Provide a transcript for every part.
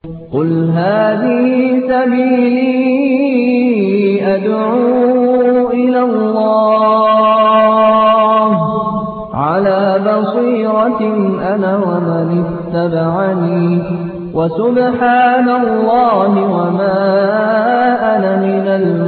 قل هذه سبيلي أدعو إلى الله على بصيرة أنا ومن اتبعني وسبحان الله وما أنا من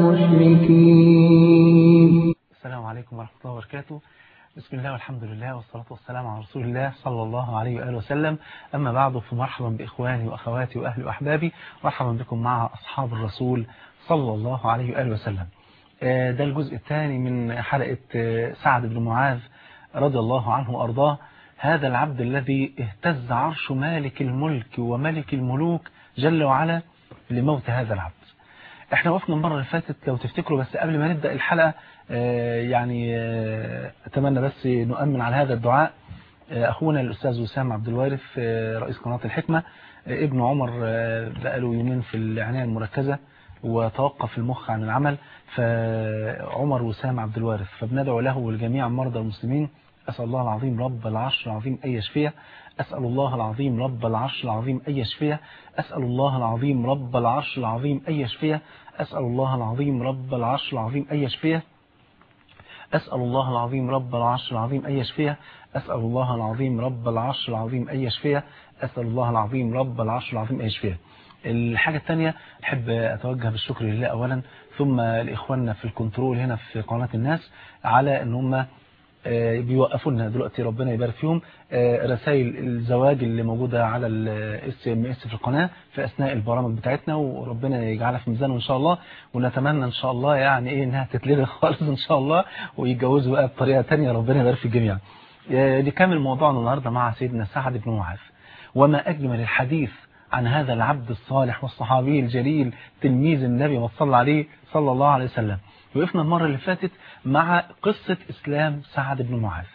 المشركين السلام عليكم ورحمة الله وبركاته بسم الله والحمد لله والصلاة والسلام على رسول الله صلى الله عليه وآله وسلم أما بعد فمرحبا بإخواني وأخواتي وأهلي وأحبابي مرحبا بكم مع أصحاب الرسول صلى الله عليه وآله وسلم ده الجزء الثاني من حلقة سعد بن معاذ رضي الله عنه وأرضاه هذا العبد الذي اهتز عرش مالك الملك وملك الملوك جل وعلا لموت هذا العبد احنا وقفنا المرة اللي فاتت لو تفتكروا بس قبل ما نبدأ الحلقة يعني أتمنى بس نؤمن على هذا الدعاء أخونا الأستاذ وسام عبد الوارث رئيس قناة الحكمة ابن عمر بقاله يومين في العناية المركزة وتوقف المخ عن العمل فعمر وسام عبد الوارث فبندعو له ولجميع مرضى المسلمين أسأل الله العظيم رب العرش العظيم أن يشفيه أسأل الله العظيم رب العرش العظيم أن يشفيه أسأل الله العظيم رب العرش العظيم أن يشفيه أسأل الله العظيم رب العرش العظيم أن يشفيه أسأل الله العظيم رب العرش العظيم أن يشفيه أسأل الله العظيم رب العرش العظيم أن يشفيه أسأل الله العظيم رب العرش العظيم أن يشفيه الحاجة الثانية أحب أتوجه بالشكر لله أولا ثم لإخواننا في الكنترول هنا في قناة الناس على أن هم بيوقفوا لنا دلوقتي ربنا يبارك فيهم رسائل الزواج اللي موجودة على الاس ام اس في القناة في أثناء البرامج بتاعتنا وربنا يجعلها في ميزانه إن شاء الله ونتمنى إن شاء الله يعني إيه إنها تتلغي خالص إن شاء الله ويتجوزوا بقى بطريقة تانية ربنا يبارك في الجميع نكمل موضوعنا النهاردة مع سيدنا سعد بن معاذ وما أجمل الحديث عن هذا العبد الصالح والصحابي الجليل تلميذ النبي وصلى عليه صلى الله عليه وسلم وقفنا المرة اللي فاتت مع قصة إسلام سعد بن معاذ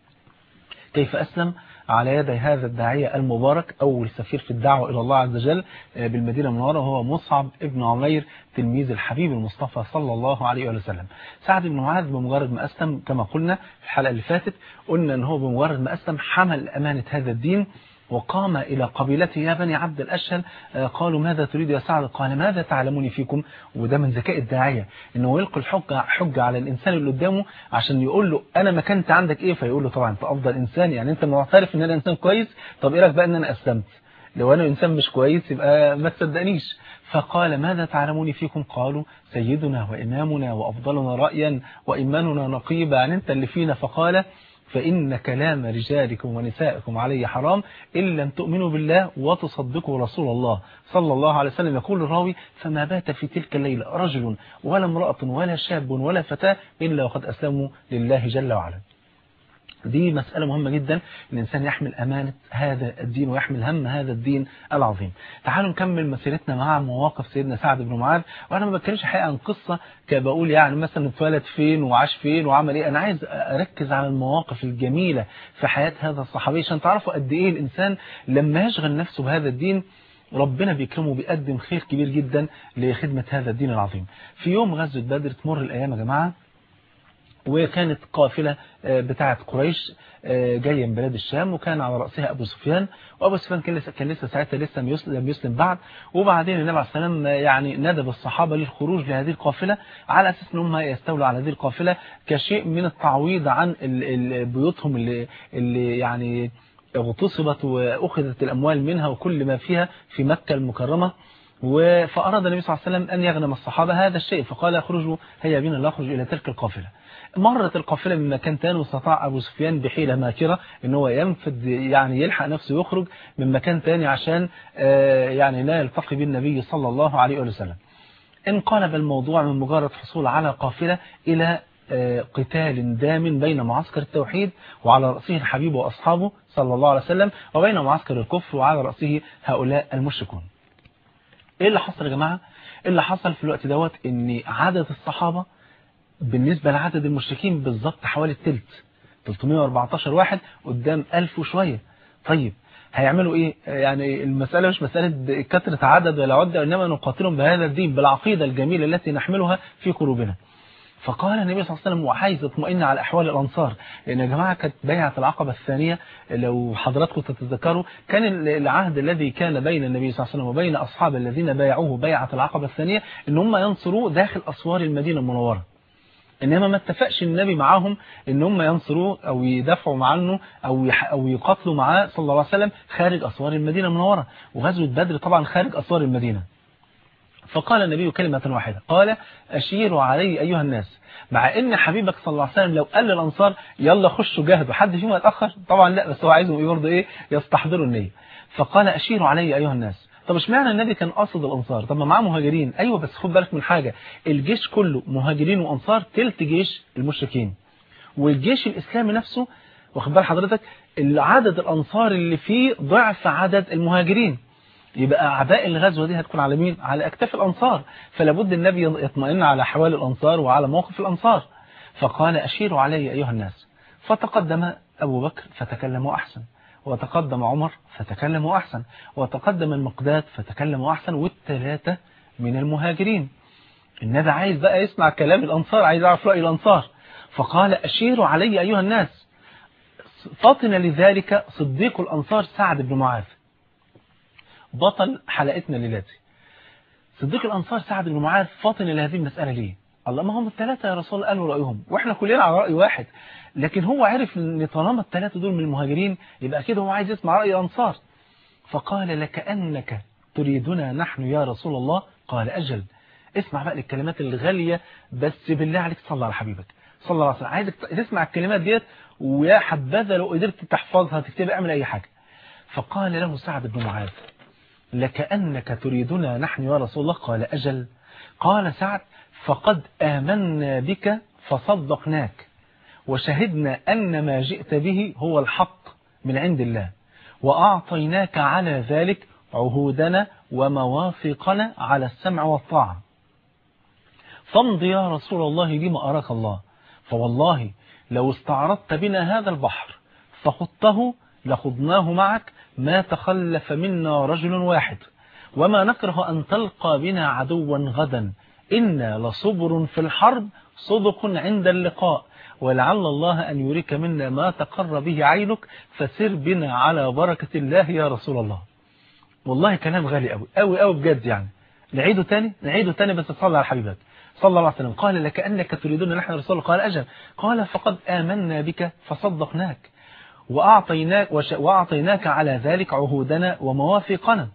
كيف أسلم على يدي هذا الداعية المبارك أول سفير في الدعوة إلى الله عز وجل بالمدينة المنورة وهو مصعب ابن عمير تلميذ الحبيب المصطفى صلى الله عليه وسلم سعد بن معاذ بمجرد ما أسلم كما قلنا في الحلقة اللي فاتت قلنا أنه بمجرد ما أسلم حمل أمانة هذا الدين وقام إلى قبيلته يا بني عبد الأشهل قالوا ماذا تريد يا سعد قال ماذا تعلموني فيكم وده من ذكاء الداعية انه يلقي الحجة حجة على الإنسان اللي قدامه عشان يقول له أنا مكانت عندك إيه فيقول له طبعا أنت أفضل إنسان يعني أنت معترف إن أنا إنسان كويس طب إيه رأيك بقى إن أنا أسلمت لو أنا إنسان مش كويس يبقى ما تصدقنيش فقال ماذا تعلموني فيكم قالوا سيدنا وإمامنا وأفضلنا رأيا وإيماننا نقيبا يعني أنت اللي فينا فقال فإن كلام رجالكم ونسائكم علي حرام إن لم تؤمنوا بالله وتصدقوا رسول الله صلى الله عليه وسلم يقول الراوي فما بات في تلك الليلة رجل ولا امرأة ولا شاب ولا فتاة إلا وقد أسلموا لله جل وعلا دي مسألة مهمة جدا الإنسان يحمل أمانة هذا الدين ويحمل هم هذا الدين العظيم تعالوا نكمل مسيرتنا مع مواقف سيدنا سعد بن معاذ وأنا ما بتكلمش حقيقة عن قصة كبقول يعني مثلا اتولد فين وعاش فين وعمل إيه أنا عايز أركز على المواقف الجميلة في حياة هذا الصحابي عشان تعرفوا قد إيه الإنسان لما يشغل نفسه بهذا الدين ربنا بيكرمه بيقدم خير كبير جدا لخدمة هذا الدين العظيم في يوم غزوة بدر تمر الأيام يا جماعة وكانت قافلة بتاعة قريش جاية من بلاد الشام وكان على رأسها أبو سفيان وأبو سفيان كان لسه, كان لسه ساعتها لسه لم يسلم بعد وبعدين النبي عليه السلام يعني ندب الصحابة للخروج لهذه القافلة على أساس أن هم يستولوا على هذه القافلة كشيء من التعويض عن بيوتهم اللي, اللي يعني اغتصبت وأخذت الأموال منها وكل ما فيها في مكة المكرمة فأراد النبي صلى الله عليه وسلم أن يغنم الصحابة هذا الشيء فقال اخرجوا هيا بنا نخرج إلى تلك القافلة مرت القافلة من مكان تاني واستطاع أبو سفيان بحيلة ماكرة ان هو ينفذ يعني يلحق نفسه يخرج من مكان تاني عشان يعني لا يلتقي بالنبي صلى الله عليه وسلم انقلب الموضوع من مجرد حصول على قافلة إلى قتال دام بين معسكر التوحيد وعلى رأسه الحبيب وأصحابه صلى الله عليه وسلم وبين معسكر الكفر وعلى رأسه هؤلاء المشركون ايه اللي حصل يا جماعة اللي حصل في الوقت دوت ان عدد الصحابة بالنسبة لعدد المشركين بالظبط حوالي التلت 314 واحد قدام 1000 وشوية طيب هيعملوا ايه يعني المسألة مش مسألة كثرة عدد ولا عدة انما نقاتلهم بهذا الدين بالعقيدة الجميلة التي نحملها في قلوبنا فقال النبي صلى الله عليه وسلم وعايز اطمئن على أحوال الأنصار لأن يا جماعة كانت بيعة العقبة الثانية لو حضراتكم تتذكروا كان العهد الذي كان بين النبي صلى الله عليه وسلم وبين أصحاب الذين بايعوه بيعة العقبة الثانية إن هم ينصروه داخل أسوار المدينة المنورة إنما ما اتفقش النبي معاهم إن هم ينصروه أو يدافعوا عنه أو أو يقاتلوا معاه صلى الله عليه وسلم خارج أسوار المدينة المنورة وغزوة بدر طبعا خارج أسوار المدينة فقال النبي كلمة واحدة قال أشيروا علي أيها الناس مع ان حبيبك صلى الله عليه وسلم لو قال للأنصار يلا خشوا جاهدوا حد فيهم يتأخر طبعا لا بس هو عايزهم برضه ايه يستحضروا النية فقال أشيروا علي أيها الناس طب اشمعنى النبي كان قاصد الأنصار طب ما معاه مهاجرين أيوة بس خد بالك من حاجة الجيش كله مهاجرين وأنصار تلت جيش المشركين والجيش الإسلامي نفسه واخد بال حضرتك عدد الأنصار اللي فيه ضعف عدد المهاجرين يبقى أعباء الغزوة دي هتكون على مين؟ على أكتاف الأنصار فلابد النبي يطمئن على حوال الأنصار وعلى موقف الأنصار فقال أشيروا علي أيها الناس فتقدم أبو بكر فتكلموا أحسن وتقدم عمر فتكلموا أحسن وتقدم المقداد فتكلموا أحسن والثلاثة من المهاجرين النبي عايز بقى يسمع كلام الأنصار عايز يعرف رأي الأنصار فقال أشيروا علي أيها الناس فطن لذلك صديق الأنصار سعد بن معاذ بطل حلقتنا ليلاتي صديق الأنصار سعد بن معاذ فاطن لهذه المسألة ليه الله ما هم الثلاثة يا رسول الله قالوا رأيهم وإحنا كلنا على رأي واحد لكن هو عرف ان طالما الثلاثة دول من المهاجرين يبقى كده هو عايز يسمع رأي الأنصار فقال لكأنك تريدنا نحن يا رسول الله قال أجل اسمع بقى الكلمات الغالية بس بالله عليك صلى على حبيبك صلى الله عليه وسلم عايزك تسمع الكلمات ديت ويا حبذا لو قدرت تحفظها تكتبها اعمل أي حاجة فقال له سعد بن معاذ لكأنك تريدنا نحن يا رسول الله قال أجل قال سعد فقد آمنا بك فصدقناك وشهدنا أن ما جئت به هو الحق من عند الله وأعطيناك على ذلك عهودنا ومواثقنا على السمع والطاعة فامض يا رسول الله لما أراك الله فوالله لو استعرضت بنا هذا البحر فخضته لخضناه معك ما تخلف منا رجل واحد وما نكره أن تلقى بنا عدوا غدا إنا لصبر في الحرب صدق عند اللقاء ولعل الله أن يريك منا ما تقر به عينك فسر بنا على بركة الله يا رسول الله والله كلام غالي قوي قوي قوي بجد يعني نعيده تاني نعيده تاني بس تصلي على حبيبك صلى الله عليه وسلم قال لك أنك تريدون نحن رسول الله قال أجل قال فقد آمنا بك فصدقناك وأعطيناك, وأعطيناك على ذلك عهودنا ومواثقنا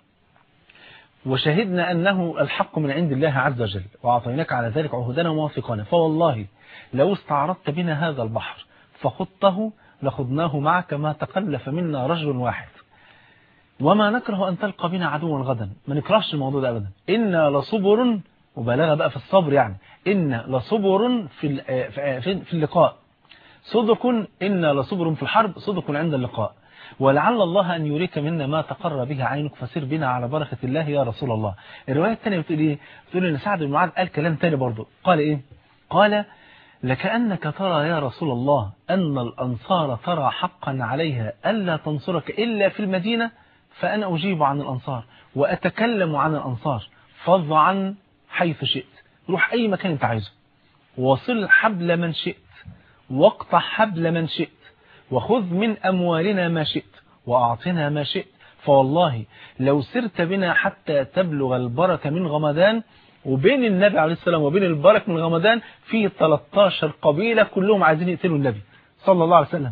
وشهدنا أنه الحق من عند الله عز وجل وأعطيناك على ذلك عهودنا ومواثقنا فوالله لو استعرضت بنا هذا البحر فخضته لخضناه معك ما تقلف منا رجل واحد وما نكره أن تلقى بنا عدوا غدا ما نكرهش الموضوع ده أبدا إنا لصبر وبلاغة بقى في الصبر يعني إنا لصبر في في اللقاء صدق إنا لصبر في الحرب صدق عند اللقاء ولعل الله أن يريك منا ما تقر به عينك فسر بنا على بركة الله يا رسول الله الرواية الثانية بتقول إيه بتقول إن سعد بن معاذ قال كلام ثاني برضه قال إيه قال لكأنك ترى يا رسول الله أن الأنصار ترى حقا عليها ألا تنصرك إلا في المدينة فأنا أجيب عن الأنصار وأتكلم عن الأنصار فض عن حيث شئت روح أي مكان أنت عايزه وصل حبل من شئت واقطع حبل من شئت وخذ من أموالنا ما شئت وأعطنا ما شئت فوالله لو سرت بنا حتى تبلغ البركة من غمدان وبين النبي عليه السلام وبين البرك من غمدان في 13 قبيلة كلهم عايزين يقتلوا النبي صلى الله عليه وسلم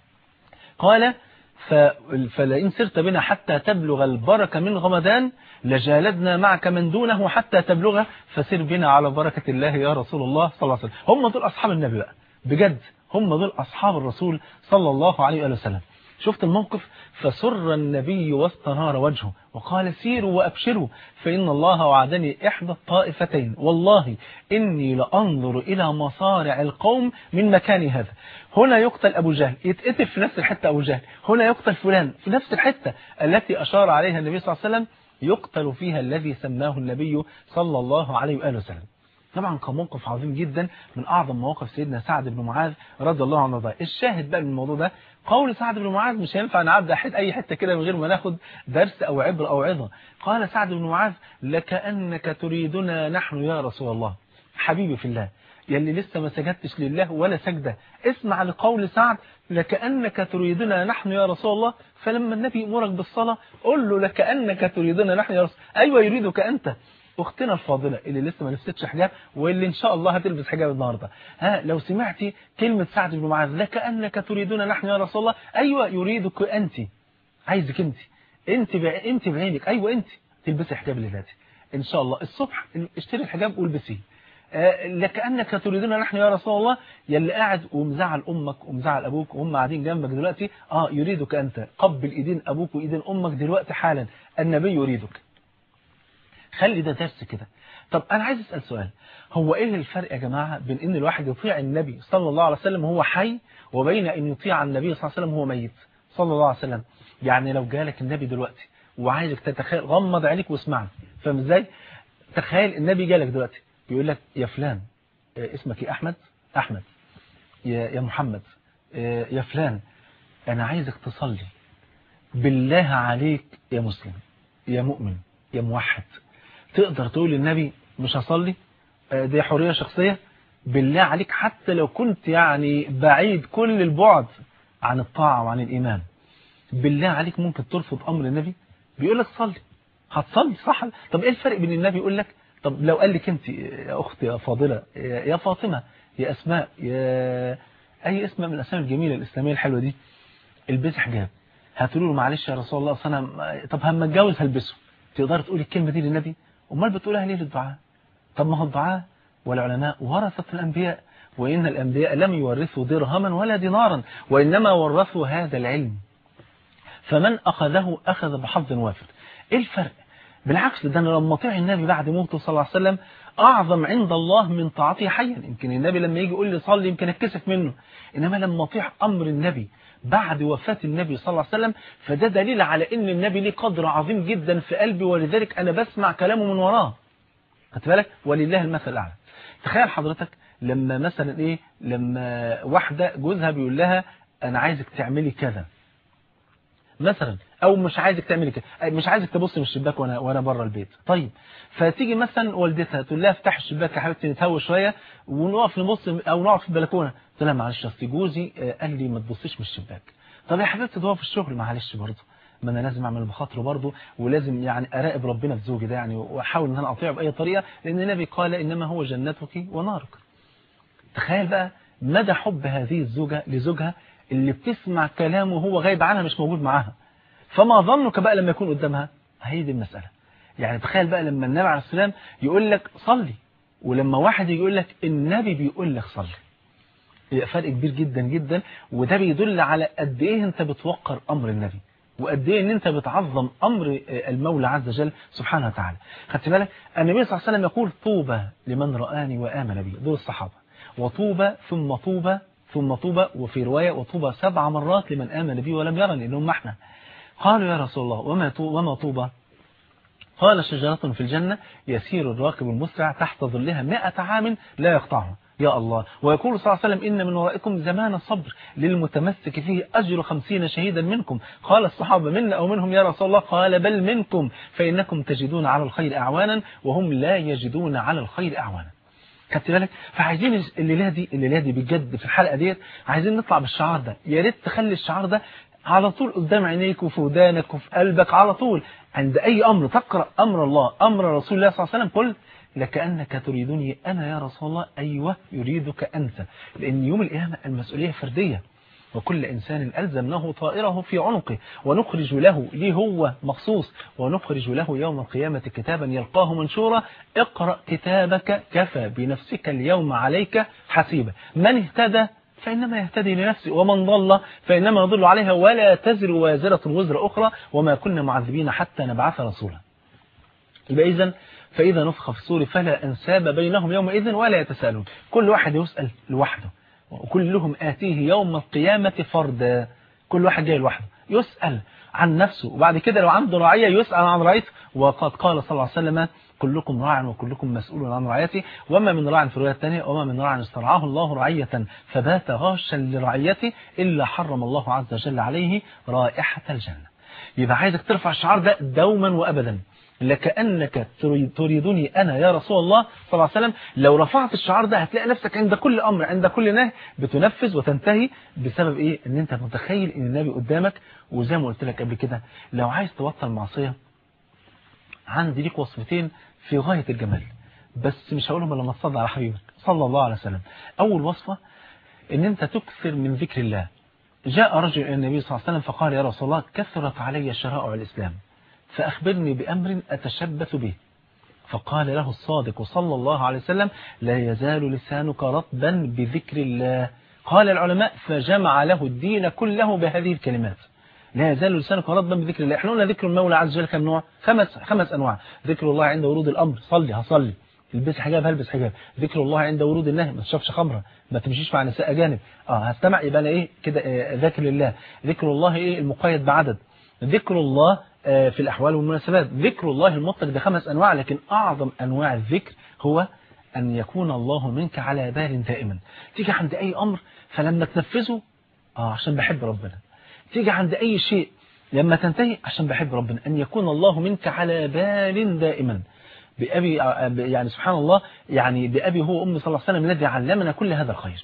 قال فلئن سرت بنا حتى تبلغ البركة من غمدان لجالدنا معك من دونه حتى تبلغه فسر بنا على بركة الله يا رسول الله صلى الله عليه وسلم هم دول أصحاب النبي بقى بجد هم دول أصحاب الرسول صلى الله عليه وسلم شفت الموقف فسر النبي واستنار وجهه وقال سيروا وأبشروا فإن الله وعدني إحدى الطائفتين والله إني لأنظر إلى مصارع القوم من مكان هذا هنا يقتل أبو جهل يتقتل في نفس الحتة أبو جهل هنا يقتل فلان في نفس الحتة التي أشار عليها النبي صلى الله عليه وسلم يقتل فيها الذي سماه النبي صلى الله عليه وآله وسلم طبعا كان موقف عظيم جدا من أعظم مواقف سيدنا سعد بن معاذ رضي الله عنه وارضاه الشاهد بقى من الموضوع ده قول سعد بن معاذ مش هينفع نعدي حد أي حتة كده من غير ما ناخد درس أو عبر أو عظة قال سعد بن معاذ لكأنك تريدنا نحن يا رسول الله حبيبي في الله يلي لسه ما سجدتش لله ولا سجدة اسمع لقول سعد لكأنك تريدنا نحن يا رسول الله فلما النبي يأمرك بالصلاة قل له لكأنك تريدنا نحن يا رسول أيوة يريدك أنت أختنا الفاضلة اللي لسه ما لبستش حجاب واللي إن شاء الله هتلبس حجاب النهاردة ها لو سمعتي كلمة سعد بن معاذ لكأنك تريدنا نحن يا رسول الله أيوة يريدك أنت عايزك أنت أنت بع... أنت بعينك أيوة أنت تلبسي حجاب لذاتي إن شاء الله الصبح اشتري الحجاب والبسيه آه لكأنك تريدنا نحن يا رسول الله يلي قاعد ومزعل أمك ومزعل أبوك وهم قاعدين جنبك دلوقتي آه يريدك أنت قبل إيدين أبوك وإيدين أمك دلوقتي حالا النبي يريدك خلي ده درس كده طب أنا عايز أسأل سؤال هو إيه الفرق يا جماعة بين إن الواحد يطيع النبي صلى الله عليه وسلم وهو حي وبين أن يطيع النبي صلى الله عليه وسلم وهو ميت صلى الله عليه وسلم يعني لو جالك النبي دلوقتي وعايزك تتخيل غمض عينيك واسمعني فاهم ازاي تخيل النبي جالك دلوقتي بيقول لك يا فلان اسمك ايه احمد احمد يا يا محمد يا فلان انا عايزك تصلي بالله عليك يا مسلم يا مؤمن يا موحد تقدر تقول للنبي مش هصلي دي حرية شخصية بالله عليك حتى لو كنت يعني بعيد كل البعد عن الطاعة وعن الإيمان بالله عليك ممكن ترفض أمر النبي بيقول لك صلي هتصلي صح طب ايه الفرق بين النبي يقول لك طب لو قال لك انت يا اختي يا فاضله يا فاطمه يا اسماء يا اي اسم من الاسماء الجميله الاسلاميه الحلوه دي البسي حجاب هتقولوا له معلش يا رسول الله اصل انا طب هما اتجوز هلبسه تقدر تقولي الكلمه دي للنبي امال بتقولها ليه للدعاء طب ما هو الدعاء والعلماء ورثه الانبياء وان الانبياء لم يورثوا درهما ولا دينارا وانما ورثوا هذا العلم فمن اخذه اخذ بحظ وافر ايه الفرق بالعكس ده انا لما اطيع النبي بعد موته صلى الله عليه وسلم اعظم عند الله من طاعته حيا يمكن النبي لما يجي يقول لي صلي يمكن اتكسف منه انما لما اطيع امر النبي بعد وفاة النبي صلى الله عليه وسلم فده دليل على ان النبي ليه قدر عظيم جدا في قلبي ولذلك انا بسمع كلامه من وراه خدت بالك ولله المثل الاعلى تخيل حضرتك لما مثلا ايه لما واحده جوزها بيقول لها انا عايزك تعملي كذا مثلا او مش عايزك تعملي كده مش عايزك تبص من الشباك وانا وانا بره البيت طيب فتيجي مثلا والدتها تقول لها افتح الشباك يا حبيبتي نتهوى شويه ونقف نبص او نقعد في البلكونه تقول لها معلش اصل جوزي قال لي ما تبصيش من الشباك طب يا حبيبتي ده في الشغل معلش برضه ما انا لازم اعمل بخاطره برضه ولازم يعني اراقب ربنا في زوجي ده يعني واحاول ان انا اطيعه باي طريقه لان النبي قال انما هو جنتك ونارك تخيل بقى مدى حب هذه الزوجه لزوجها اللي بتسمع كلامه وهو غايب عنها مش موجود معاها فما ظنك بقى لما يكون قدامها هي دي المسألة يعني تخيل بقى لما النبي عليه السلام يقول لك صلي ولما واحد يقول لك النبي بيقول لك صلي يبقى فرق كبير جدا جدا وده بيدل على قد ايه انت بتوقر امر النبي وقد ايه ان انت بتعظم امر المولى عز وجل سبحانه وتعالى خدت بالك النبي صلى الله عليه وسلم يقول طوبى لمن رآني وآمن بي دول الصحابة وطوبى ثم طوبى ثم طوبى وفي رواية وطوبى سبع مرات لمن آمن بي ولم يرني لأنهم احنا قالوا يا رسول الله وما وما طوبى قال شجرة في الجنة يسير الراكب المسرع تحت ظلها مئة عام لا يقطعها يا الله ويقول صلى الله عليه وسلم إن من ورائكم زمان الصبر للمتمسك فيه أجر خمسين شهيدا منكم قال الصحابة منا أو منهم يا رسول الله قال بل منكم فإنكم تجدون على الخير أعوانا وهم لا يجدون على الخير أعوانا خدت بالك فعايزين الليله دي الليله دي بجد في الحلقه ديت عايزين نطلع بالشعار ده يا ريت تخلي الشعار ده على طول قدام عينيك وفي ودانك وفي قلبك على طول عند اي امر تقرا امر الله امر رسول الله صلى الله عليه وسلم قل لكانك تريدني انا يا رسول الله ايوه يريدك انت لان يوم القيامه المسؤوليه فرديه وكل إنسان ألزمناه طائره في عنقه ونخرج له ليه هو مخصوص ونخرج له يوم القيامة كتابا يلقاه منشورا اقرأ كتابك كفى بنفسك اليوم عليك حسيبا من اهتدى فإنما يهتدي لنفسه ومن ضل فإنما يضل عليها ولا تزر وازرة وزر أخرى وما كنا معذبين حتى نبعث رسولا يبقى إذن فإذا نفخ في الصور فلا أنساب بينهم يومئذ ولا يتساءلون كل واحد يسأل لوحده وكلهم آتيه يوم القيامة فردا كل واحد جاي لوحده يسأل عن نفسه وبعد كده لو عنده رعية يسأل عن رعيته وقد قال صلى الله عليه وسلم كلكم راع وكلكم مسؤول عن رعيته وما من راع في الرواية الثانية وما من راع استرعاه الله رعية فبات غاشا لرعيته إلا حرم الله عز وجل عليه رائحة الجنة يبقى عايزك ترفع الشعار ده دوما وأبدا لكأنك تريد- تريدني أنا يا رسول الله صلى الله عليه وسلم لو رفعت الشعار ده هتلاقي نفسك عند كل أمر عند كل نهي بتنفذ وتنتهي بسبب إيه إن أنت متخيل إن النبي قدامك وزي ما قلت لك قبل كده لو عايز تبطل معصية عندي ليك وصفتين في غاية الجمال بس مش هقولهم الا لما تصلي على حبيبك صلى الله عليه وسلم أول وصفة إن أنت تكثر من ذكر الله جاء رجل إلى النبي صلى الله عليه وسلم فقال يا رسول الله كثرت علي شرائع الإسلام فأخبرني بأمر أتشبث به فقال له الصادق صلى الله عليه وسلم لا يزال لسانك رطبا بذكر الله قال العلماء فجمع له الدين كله بهذه الكلمات لا يزال لسانك رطبا بذكر الله احنا قلنا ذكر المولى عز وجل كم نوع خمس خمس انواع ذكر الله عند ورود الامر صلي هصلي البس حجاب هلبس حجاب ذكر الله عند ورود النهي ما تشربش خمره ما تمشيش مع نساء اجانب اه هستمع يبقى انا ايه كده آه، ذاكر لله ذكر الله ايه المقيد بعدد ذكر الله آه، في الأحوال والمناسبات ذكر الله المطلق ده خمس أنواع لكن أعظم أنواع الذكر هو أن يكون الله منك على بال دائما تيجي عند أي أمر فلما تنفذه آه عشان بحب ربنا تيجي عند أي شيء لما تنتهي عشان بحب ربنا أن يكون الله منك على بال دائما بأبي يعني سبحان الله يعني بأبي هو أمي صلى الله عليه وسلم الذي علمنا كل هذا الخير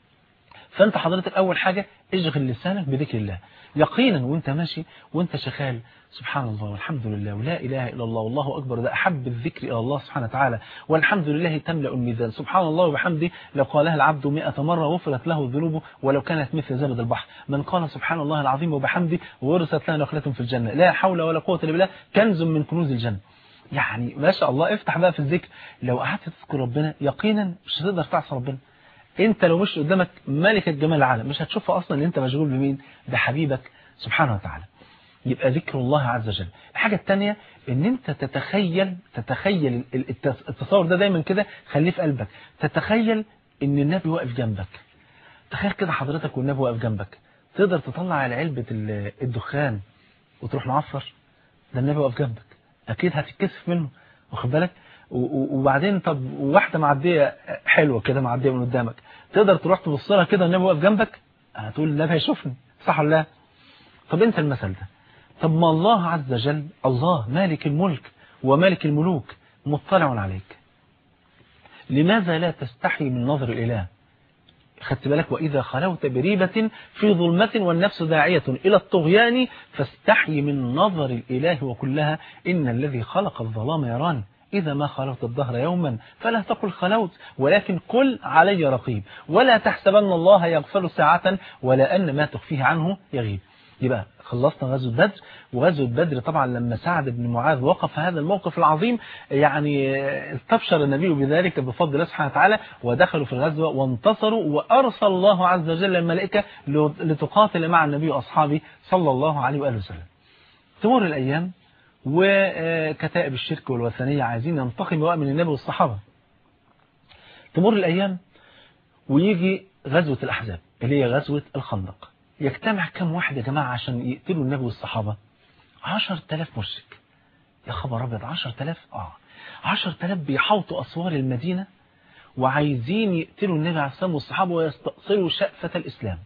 فأنت حضرتك أول حاجة اشغل لسانك بذكر الله يقينا وانت ماشي وانت شغال سبحان الله والحمد لله ولا إله إلا الله والله أكبر ده أحب الذكر إلى الله سبحانه وتعالى والحمد لله تملأ الميزان سبحان الله وبحمده لو قالها العبد مئة مرة غفرت له ذنوبه ولو كانت مثل زبد البحر من قال سبحان الله العظيم وبحمده ورثت له نخلة في الجنة لا حول ولا قوة إلا بالله كنز من كنوز الجنة يعني ما شاء الله افتح بقى في الذكر لو قعدت تذكر ربنا يقينا مش هتقدر تعصي ربنا انت لو مش قدامك ملكة جمال العالم مش هتشوفها اصلا ان انت مشغول بمين بحبيبك سبحانه وتعالى يبقى ذكر الله عز وجل الحاجة الثانية ان انت تتخيل تتخيل التص- التصور ده دايما كده خليه في قلبك تتخيل ان النبي واقف جنبك تخيل كده حضرتك والنبي واقف جنبك تقدر تطلع على علبة ال- الدخان وتروح معصر ده النبي واقف جنبك اكيد هتتكسف منه واخد بالك و- و- وبعدين طب واحده معديه حلوه كده معديه من قدامك تقدر تروح تبص لها كده النبي واقف جنبك هتقول النبي هيشوفني صح ولا لا طب انت المثل ده طب ما الله عز وجل الله مالك الملك ومالك الملوك مطلع عليك لماذا لا تستحي من نظر الإله خدت بالك وإذا خلوت بريبة في ظلمة والنفس داعية إلى الطغيان فاستحي من نظر الإله وكلها إن الذي خلق الظلام يراني إذا ما خلوت الدهر يوما فلا تقل خلوت ولكن قل علي رقيب ولا تحسبن الله يغفر ساعة ولا أن ما تخفيه عنه يغيب يبقى خلصنا غزوة بدر وغزوة بدر طبعا لما سعد بن معاذ وقف هذا الموقف العظيم يعني استبشر النبي بذلك بفضل الله سبحانه وتعالى ودخلوا في الغزوة وانتصروا وأرسل الله عز وجل الملائكة لتقاتل مع النبي وأصحابه صلى الله عليه وآله وسلم تمر الأيام وكتائب الشرك والوثنية عايزين ينتقموا بقى من النبي والصحابة تمر الأيام ويجي غزوة الأحزاب اللي هي غزوة الخندق يجتمع كم واحد يا جماعة عشان يقتلوا النبي والصحابة عشر تلاف مشرك يا خبر أبيض عشر تلاف آه عشر تلاف بيحوطوا أسوار المدينة وعايزين يقتلوا النبي عليه الصلاة والصحابة ويستأصلوا شأفة الإسلام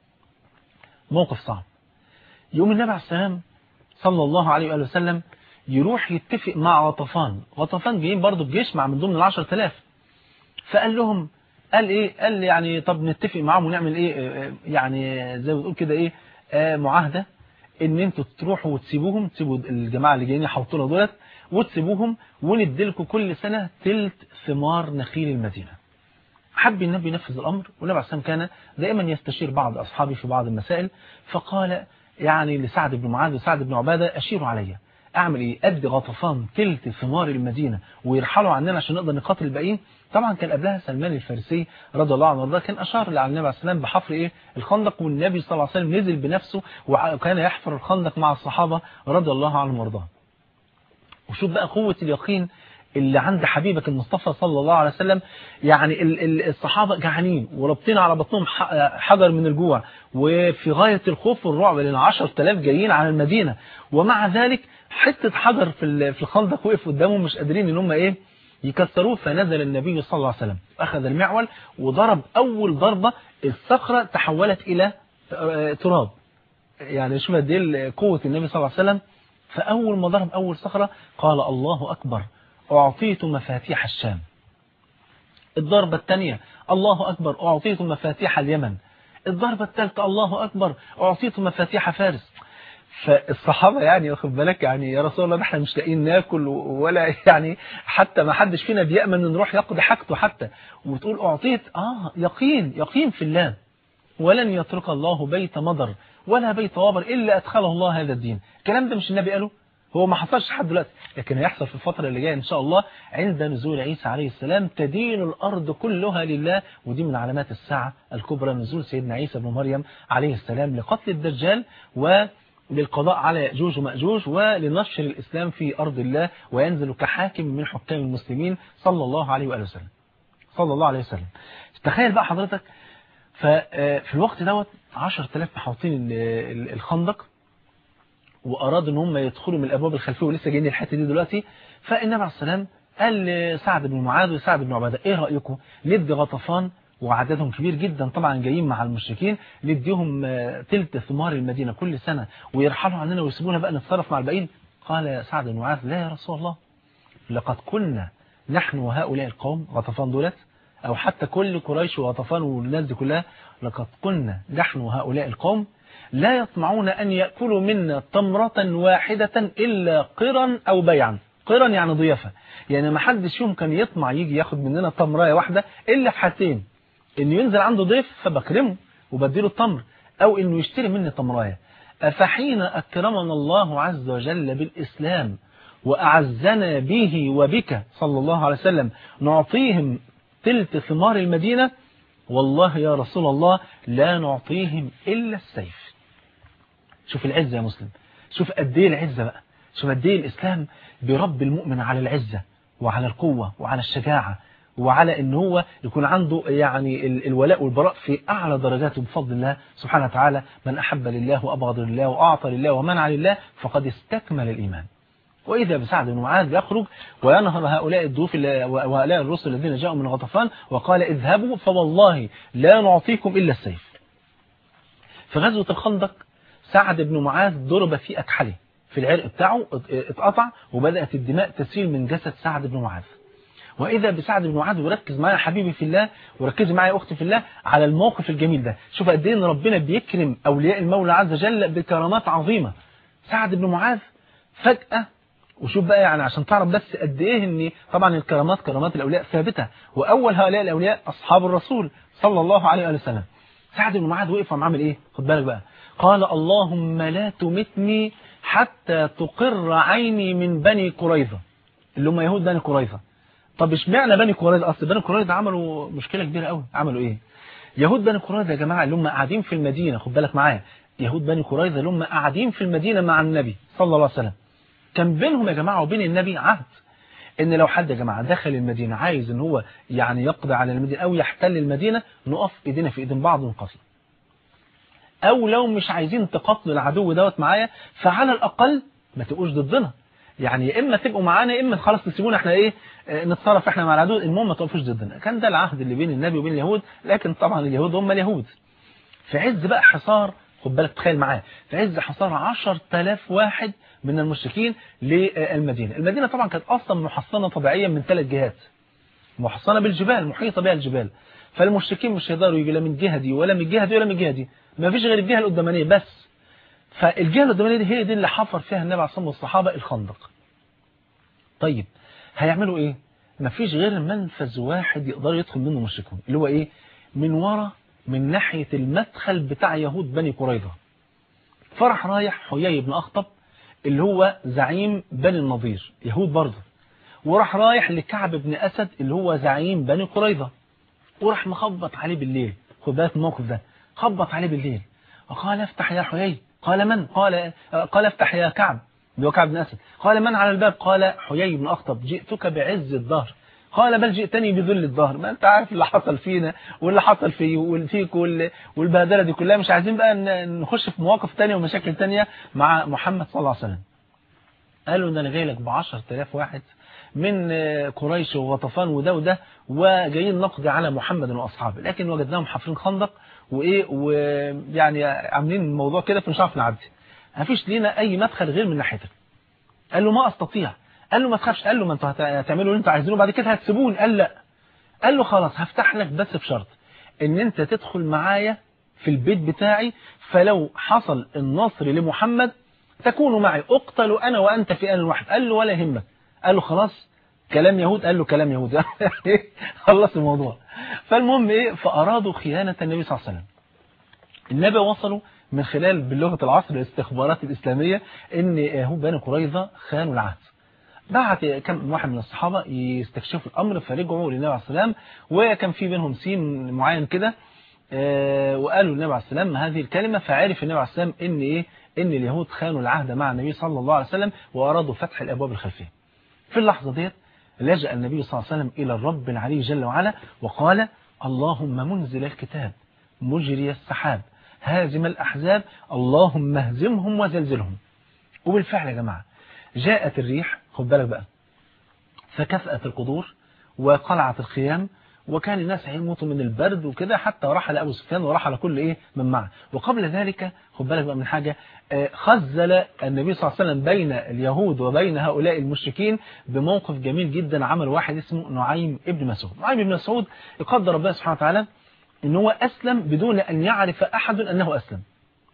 موقف صعب يوم النبي عليه السلام صلى الله عليه وآله وسلم يروح يتفق مع غطفان غطفان جايين برضو بجيش مع من ضمن العشر تلاف فقال لهم قال ايه قال يعني طب نتفق معاهم ونعمل ايه يعني زي ما بتقول كده ايه آه معاهدة ان انتوا تروحوا وتسيبوهم تسيبوا الجماعة اللي جايين يحوطونا دولت وتسيبوهم ونديلكم كل سنة تلت ثمار نخيل المدينة حب النبي ينفذ الأمر والنبي عليه السلام كان دائما يستشير بعض أصحابه في بعض المسائل فقال يعني لسعد بن معاذ وسعد بن عبادة أشيروا عليا أعمل إيه أدي غطفان تلت ثمار المدينة ويرحلوا عننا عشان نقدر نقاتل الباقيين طبعا كان قبلها سلمان الفارسي رضي الله عنه وارضاه كان أشار على النبي عليه السلام بحفر إيه الخندق والنبي صلى الله عليه وسلم نزل بنفسه وكان يحفر الخندق مع الصحابة رضي الله عنهم وارضاهم وشوف بقى قوة اليقين اللي عند حبيبك المصطفى صلى الله عليه وسلم يعني الصحابة جعانين وربطين على بطنهم حجر من الجوع وفي غاية الخوف والرعب لأن 10000 جايين على المدينة ومع ذلك حتة حجر في في الخندق وقف قدامهم مش قادرين ان هم ايه يكسروه فنزل النبي صلى الله عليه وسلم أخذ المعول وضرب أول ضربة الصخرة تحولت إلى تراب يعني شوف قد ايه قوة النبي صلى الله عليه وسلم فأول ما ضرب أول صخرة قال الله أكبر أعطيت مفاتيح الشام الضربة الثانية الله أكبر أعطيت مفاتيح اليمن الضربة الثالثة الله أكبر أعطيت مفاتيح فارس فالصحابة يعني واخد بالك يعني يا رسول الله احنا مش لاقيين ناكل ولا يعني حتى ما حدش فينا بيأمن ان نروح يقضي حاجته حتى وتقول أعطيت آه يقين يقين في الله ولن يترك الله بيت مضر ولا بيت وابر إلا أدخله الله هذا الدين الكلام ده مش النبي قاله هو ما حصلش لحد دلوقتي لكن هيحصل في الفترة اللي جاية إن شاء الله عند نزول عيسى عليه السلام تدين الأرض كلها لله ودي من علامات الساعة الكبرى نزول سيدنا عيسى بن مريم عليه السلام لقتل الدجال وللقضاء على يأجوج ومأجوج ولنشر الإسلام في أرض الله وينزل كحاكم من حكام المسلمين صلى الله عليه وآله وسلم صلى الله عليه وسلم تخيل بقى حضرتك ففي الوقت دوت 10000 محاوطين الخندق وأرادوا ان هم يدخلوا من الأبواب الخلفية ولسه جايين الحته دي دلوقتي فالنبي عليه السلام قال لسعد بن معاذ وسعد بن عبادة ايه رأيكم ندي غطفان وعددهم كبير جدا طبعا جايين مع المشركين نديهم تلت ثمار المدينة كل سنة ويرحلوا عننا ويسيبونا بقى نتصرف مع الباقيين قال سعد بن معاذ لا يا رسول الله لقد كنا نحن وهؤلاء القوم غطفان دولت أو حتى كل قريش وغطفان والناس دي كلها لقد قلنا نحن وهؤلاء القوم لا يطمعون أن يأكلوا منا تمرة واحدة إلا قرا أو بيعا قرا يعني ضيافة يعني ما حدش فيهم كان يطمع يجي ياخد مننا تمراية واحدة إلا في حالتين إنه ينزل عنده ضيف فبكرمه وبديله التمر أو إنه يشتري مني تمراية أفحين أكرمنا الله عز وجل بالإسلام وأعزنا به وبك صلى الله عليه وسلم نعطيهم تلت ثمار المدينة والله يا رسول الله لا نعطيهم إلا السيف شوف العزة يا مسلم شوف قد ايه العزة بقى شوف قد ايه الإسلام بيربي المؤمن على العزة وعلى القوة وعلى الشجاعة وعلى ان هو يكون عنده يعني الولاء والبراء في أعلى درجاته بفضل الله سبحانه وتعالى من أحب لله وأبغض لله وأعطى لله ومنع لله فقد استكمل الإيمان وإذا بسعد بن معاذ يخرج وينهر هؤلاء الضيوف وهؤلاء الرسل الذين جاءوا من غطفان وقال اذهبوا فوالله لا نعطيكم إلا السيف في غزوة الخندق سعد بن معاذ ضرب في أكحله في العرق بتاعه اتقطع وبدأت الدماء تسيل من جسد سعد بن معاذ وإذا بسعد بن معاذ وركز معايا حبيبي في الله وركز معايا أختي في الله على الموقف الجميل ده شوف قد ايه ان ربنا بيكرم أولياء المولى عز وجل بكرامات عظيمة سعد بن معاذ فجأة وشوف بقى يعني عشان تعرف بس قد ايه ان طبعا الكرامات كرامات الاولياء ثابته واول هؤلاء الاولياء اصحاب الرسول صلى الله عليه وآله وسلم سعد بن معاذ وقف وعم عامل ايه خد بالك بقى قال اللهم لا تمتني حتى تقر عيني من بني قريظه اللي هم يهود بني قريظه طب اشمعنى بني قريظه اصل بني قريظه عملوا مشكله كبيره قوي عملوا ايه يهود بني قريظه يا جماعه اللي هم قاعدين في المدينه خد بالك معايا يهود بني قريظه اللي هم قاعدين في المدينه مع النبي صلى الله عليه وسلم كان بينهم يا جماعة وبين النبي عهد ان لو حد يا جماعة دخل المدينة عايز ان هو يعني يقضي على المدينة او يحتل المدينة نقف ايدينا في ايدين بعض ونقاتل او لو مش عايزين تقاتلوا العدو دوت معايا فعلى الاقل ما تبقوش ضدنا يعني يا اما تبقوا معانا يا اما خلاص تسيبونا احنا ايه نتصرف احنا مع العدو المهم ما تقفوش ضدنا كان ده العهد اللي بين النبي وبين اليهود لكن طبعا اليهود هم اليهود في عز بقى حصار خد بالك تخيل معايا في عز حصار 10000 واحد من المشركين للمدينة المدينة طبعا كانت أصلا محصنة طبيعيا من ثلاث جهات محصنة بالجبال محيطة بها الجبال فالمشركين مش هيقدروا يجوا لا من الجهة دي ولا من الجهة دي ولا من الجهة دي ما فيش غير الجهة القدامانية بس فالجهة القدامانية دي هي دي اللي حفر فيها النبي عليه الصلاة والصحابة الخندق طيب هيعملوا ايه ما فيش غير منفذ واحد يقدر يدخل منه المشركون اللي هو ايه من ورا من ناحية المدخل بتاع يهود بني قريظة فرح رايح حيي بن أخطب اللي هو زعيم بني النضير يهود برضه وراح رايح لكعب بن أسد اللي هو زعيم بني قريظة وراح مخبط عليه بالليل خد بالك الموقف ده خبط عليه بالليل وقال افتح يا حيي قال من قال قال افتح يا كعب اللي هو كعب بن أسد قال من على الباب قال حيي بن أخطب جئتك بعز الظهر قال بل جئتني بذل الظهر ما انت عارف اللي حصل فينا واللي حصل فيه والفيك والبهدله دي كلها مش عايزين بقى نخش في مواقف تانية ومشاكل تانية مع محمد صلى الله عليه وسلم قالوا ان انا جاي لك ب 10000 واحد من قريش وغطفان وده وده وجايين نقضي على محمد واصحابه لكن وجدناهم حافرين خندق وايه ويعني عاملين الموضوع كده فمش عارف نعدي مفيش لينا اي مدخل غير من ناحيتك قال له ما استطيع قال له ما تخافش قال له ما انتوا هتعملوا اللي انتوا عايزينه بعد كده هتسيبوني قال لا قال له خلاص هفتح لك بس بشرط ان انت تدخل معايا في البيت بتاعي فلو حصل النصر لمحمد تكون معي اقتل انا وانت في ان واحد قال له ولا يهمك قال له خلاص كلام يهود قال له كلام يهود خلص الموضوع فالمهم ايه فارادوا خيانه النبي صلى الله عليه وسلم النبي وصلوا من خلال بلغه العصر الاستخبارات الاسلاميه ان يهود بني قريظه خانوا العهد بعت كم واحد من الصحابة يستكشفوا الأمر فرجعوا للنبي عليه السلام وكان في بينهم سين معين كده وقالوا للنبي عليه السلام هذه الكلمة فعرف النبي عليه السلام إن إيه إن اليهود خانوا العهد مع النبي صلى الله عليه وسلم وأرادوا فتح الأبواب الخلفية في اللحظة ديت لجأ النبي صلى الله عليه وسلم إلى الرب العلي جل وعلا وقال اللهم منزل الكتاب مجري السحاب هازم الأحزاب اللهم اهزمهم وزلزلهم وبالفعل يا جماعة جاءت الريح خد بالك بقى فكفأت القدور وقلعت الخيام وكان الناس هيموتوا من البرد وكده حتى رحل أبو سفيان ورحل كل إيه من معه وقبل ذلك خد بالك بقى من حاجة خزل النبي صلى الله عليه وسلم بين اليهود وبين هؤلاء المشركين بموقف جميل جدا عمل واحد اسمه نعيم ابن مسعود نعيم ابن مسعود يقدر ربنا سبحانه وتعالى ان هو أسلم بدون أن يعرف أحد أنه أسلم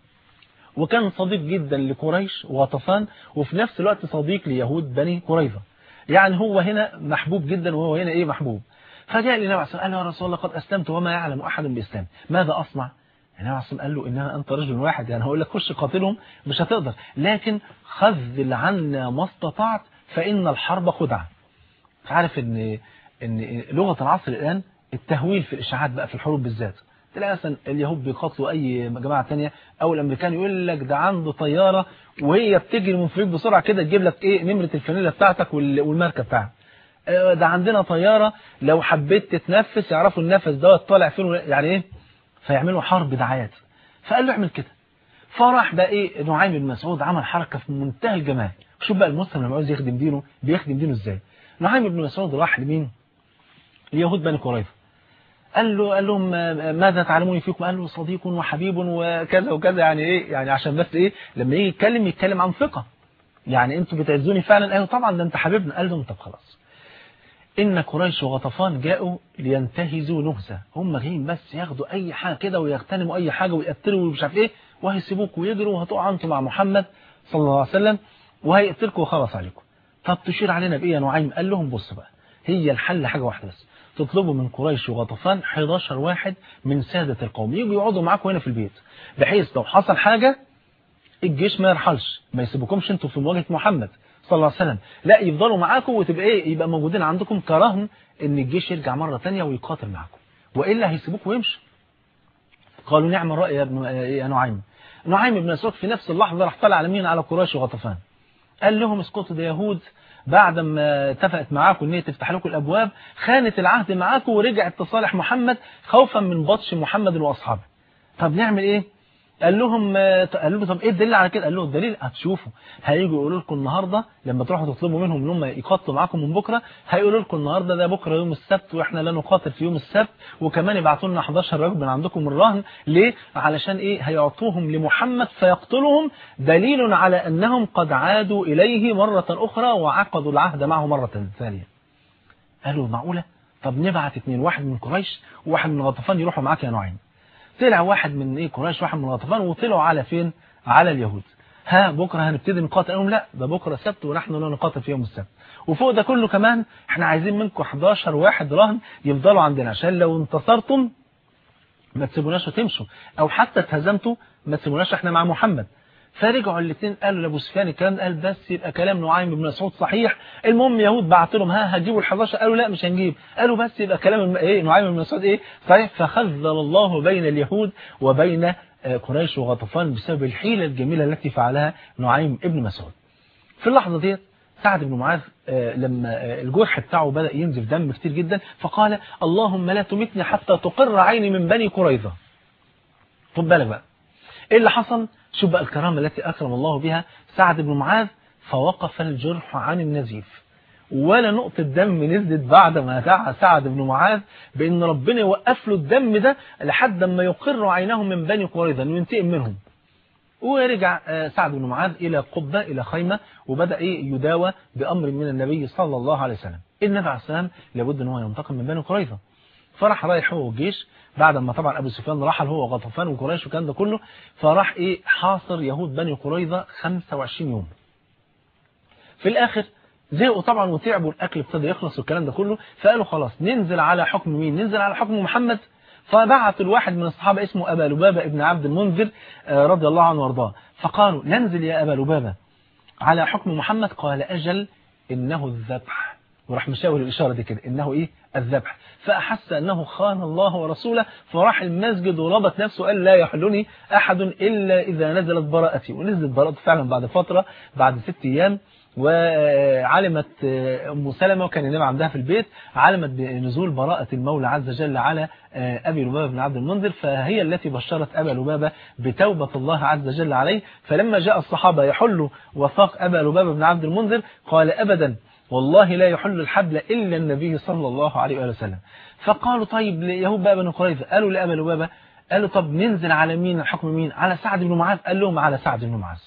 وكان صديق جدا لقريش وغطفان وفي نفس الوقت صديق ليهود بني قريظة يعني هو هنا محبوب جدا وهو هنا ايه محبوب فجاء للنبي عليه الصلاه قال له يا رسول الله قد اسلمت وما يعلم احد باسلام ماذا اصنع النبي عليه الصلاه قال له انما انت رجل واحد يعني هقول لك خش قاتلهم مش هتقدر لكن خذل عنا ما استطعت فان الحرب خدعه عارف ان ان لغه العصر الان التهويل في الاشاعات بقى في الحروب بالذات تلاقي مثلا اليهود بيقاتلوا اي جماعه ثانيه او الامريكان يقول لك ده عنده طياره وهي بتجري من فوق بسرعه كده تجيب لك ايه نمره الفانيلا بتاعتك والماركه بتاعك ده عندنا طياره لو حبيت تتنفس يعرفوا النفس دوت طالع فين يعني ايه فيعملوا حرب دعايات فقال له اعمل كده فراح بقى ايه نعيم بن مسعود عمل حركه في منتهى الجمال شوف بقى المسلم لما عاوز يخدم دينه بيخدم دينه ازاي نعيم بن مسعود راح لمين اليهود بني قريظه قال له قال لهم ماذا تعلمون فيكم قال له صديق وحبيب وكذا وكذا يعني ايه يعني عشان بس ايه لما يجي يتكلم يتكلم عن ثقه يعني انتوا بتعزوني فعلا قالوا طبعا ده انت حبيبنا قال لهم طب خلاص ان قريش وغطفان جاءوا لينتهزوا نهزه هم جايين بس ياخدوا اي حاجه كده ويغتنموا اي حاجه ويقتلوا ومش عارف ايه وهيسيبوكوا ويجروا وهتقعوا انتوا مع محمد صلى الله عليه وسلم وهيقتلكوا وخلص عليكم طب تشير علينا بايه يا نعيم قال لهم بص بقى هي الحل حاجه واحده بس تطلبوا من قريش وغطفان 11 واحد من سادة القوم يجوا يقعدوا معاكم هنا في البيت بحيث لو حصل حاجة الجيش ما يرحلش ما يسيبكمش انتوا في مواجهة محمد صلى الله عليه وسلن لا يفضلوا معاكم وتبقى ايه يبقى موجودين عندكم كرهن ان الجيش يرجع مرة تانية ويقاتل معاكم وإلا هيسيبوكم ويمشوا قالوا نعم الرأي يا, ابن يا نعيم نعيم بن مسعود في نفس اللحظة راح طلع على مين على قريش وغطفان قال لهم اسكتوا ده يهود بعد ما اتفقت معاكم ان هي تفتح لكم الابواب خانت العهد معاكم ورجعت تصالح محمد خوفا من بطش محمد واصحابه طب نعمل ايه قال لهم قال له طب ايه الدليل على كده قال له الدليل هتشوفوا هيجوا يقولوا لكم النهارده لما تروحوا تطلبوا منهم ان هم يقاتلوا معاكم من بكره هيقولوا لكم النهارده ده بكره يوم السبت واحنا لا نقاتل في يوم السبت وكمان يبعتوا لنا 11 راجل من عندكم الرهن ليه علشان ايه هيعطوهم لمحمد فيقتلهم دليل على انهم قد عادوا اليه مره اخرى وعقدوا العهد معه مره ثانيه قالوا معقوله طب نبعت اثنين واحد من قريش وواحد من غطفان يروحوا معاك يا نعيم طلع واحد من ايه قريش واحد من غطفان وطلعوا على فين على اليهود ها بكره هنبتدي نقاتل لهم لا ده بكره سبت ونحن لا نقاتل في يوم السبت وفوق ده كله كمان احنا عايزين منكم 11 واحد رهن يفضلوا عندنا عشان لو انتصرتم ما تسيبوناش وتمشوا او حتى اتهزمتوا ما تسيبوناش احنا مع محمد فرجعوا الاثنين قالوا لابو سفيان الكلام قال بس يبقى كلام نعيم بن مسعود صحيح المهم يهود بعت لهم ها هتجيبوا ال11 قالوا لا مش هنجيب قالوا بس يبقى كلام ايه نعيم بن مسعود ايه صحيح فخذل الله بين اليهود وبين قريش وغطفان بسبب الحيلة الجميلة التي فعلها نعيم ابن مسعود في اللحظة ديت سعد بن معاذ لما الجرح بتاعه بدأ ينزف دم كتير جدا فقال اللهم لا تمتني حتى تقر عيني من بني قريظة خد بالك بقى ايه اللي حصل شوف بقى الكرامة التي أكرم الله بها سعد بن معاذ فوقف الجرح عن النزيف ولا نقطة دم نزلت بعد ما دعا سعد بن معاذ بأن ربنا يوقف له الدم ده لحد ما يقر عينهم من بني قريظة انه ينتقم منهم ورجع آه، سعد بن معاذ إلى قبة إلى خيمة وبدأ إيه يداوى بأمر من النبي صلى الله عليه وسلم النبي عليه السلام لابد أن هو ينتقم من بني قريظة فراح رايح هو والجيش بعد ما طبعا أبو سفيان رحل هو وغطفان وقريش والكلام ده كله فراح إيه حاصر يهود بني قريظة 25 يوم في الآخر زهقوا طبعا وتعبوا الأكل ابتدى يخلص والكلام ده كله فقالوا خلاص ننزل على حكم مين ننزل على حكم محمد فبعثوا الواحد من الصحابة اسمه أبا لبابة ابن عبد المنذر آه، رضي الله عنه وارضاه فقالوا ننزل يا أبا لبابة على حكم محمد قال أجل إنه الذبح وراح مشاور الإشارة دي كده إنه إيه الذبح فأحس أنه خان الله ورسوله فراح المسجد وربط نفسه قال لا يحلني أحد إلا إذا نزلت براءتي ونزلت براءته فعلا بعد فترة بعد ست أيام وعلمت أم سلمة وكان النبي عندها في البيت علمت بنزول براءة المولى عز وجل على أبي لبابة بن عبد المنذر فهي التي بشرت أبا لبابة بتوبة الله عز وجل عليه فلما جاء الصحابة يحلوا وثاق أبا لبابة بن عبد المنذر قال أبدا والله لا يحل الحبل إلا النبي صلى الله عليه وآله وسلم فقالوا طيب يهود بقى بن قريظة قالوا لأبا لبابة قالوا طب ننزل على مين الحكم مين على سعد بن معاذ قال لهم على سعد بن معاذ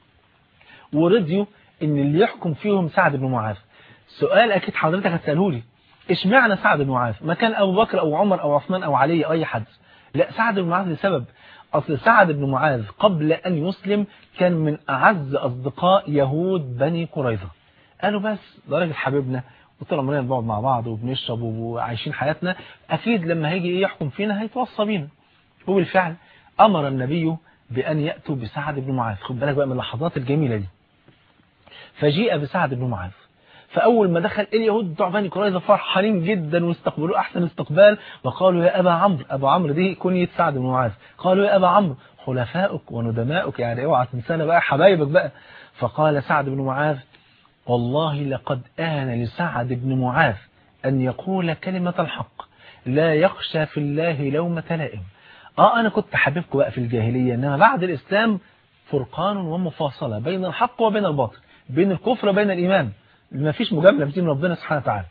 ورضيوا ان اللي يحكم فيهم سعد بن معاذ سؤال اكيد حضرتك هتساله لي اشمعنى سعد بن معاذ ما كان ابو بكر او عمر او عثمان او علي او اي حد لا سعد بن معاذ لسبب اصل سعد بن معاذ قبل ان يسلم كان من اعز اصدقاء يهود بني قريظه قالوا بس ده راجل حبيبنا وطول عمرنا بنقعد مع بعض وبنشرب وعايشين حياتنا اكيد لما هيجي يحكم فينا هيتوصى بينا وبالفعل امر النبي بان ياتوا بسعد بن معاذ خد بالك بقى من اللحظات الجميله دي فجيء بسعد بن معاذ فأول ما دخل اليهود بتوع بني قريظة فرحانين جدا واستقبلوه أحسن استقبال وقالوا يا أبا عمرو أبو عمرو دي كنية سعد بن معاذ قالوا يا أبا عمرو خلفاؤك وندماؤك يعني اوعى تنسانا بقى حبايبك بقى فقال سعد بن معاذ والله لقد آن لسعد بن معاذ أن يقول كلمة الحق لا يخشى في الله لومة لائم اه انا كنت حبيبكم بقى في الجاهلية انما بعد الاسلام فرقان ومفاصلة بين الحق وبين الباطل بين الكفر وبين الإيمان ما فيش مجاملة في دين ربنا سبحانه وتعالى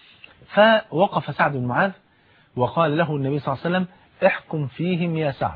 فوقف سعد بن معاذ وقال له النبي صلى الله عليه وسلم احكم فيهم يا سعد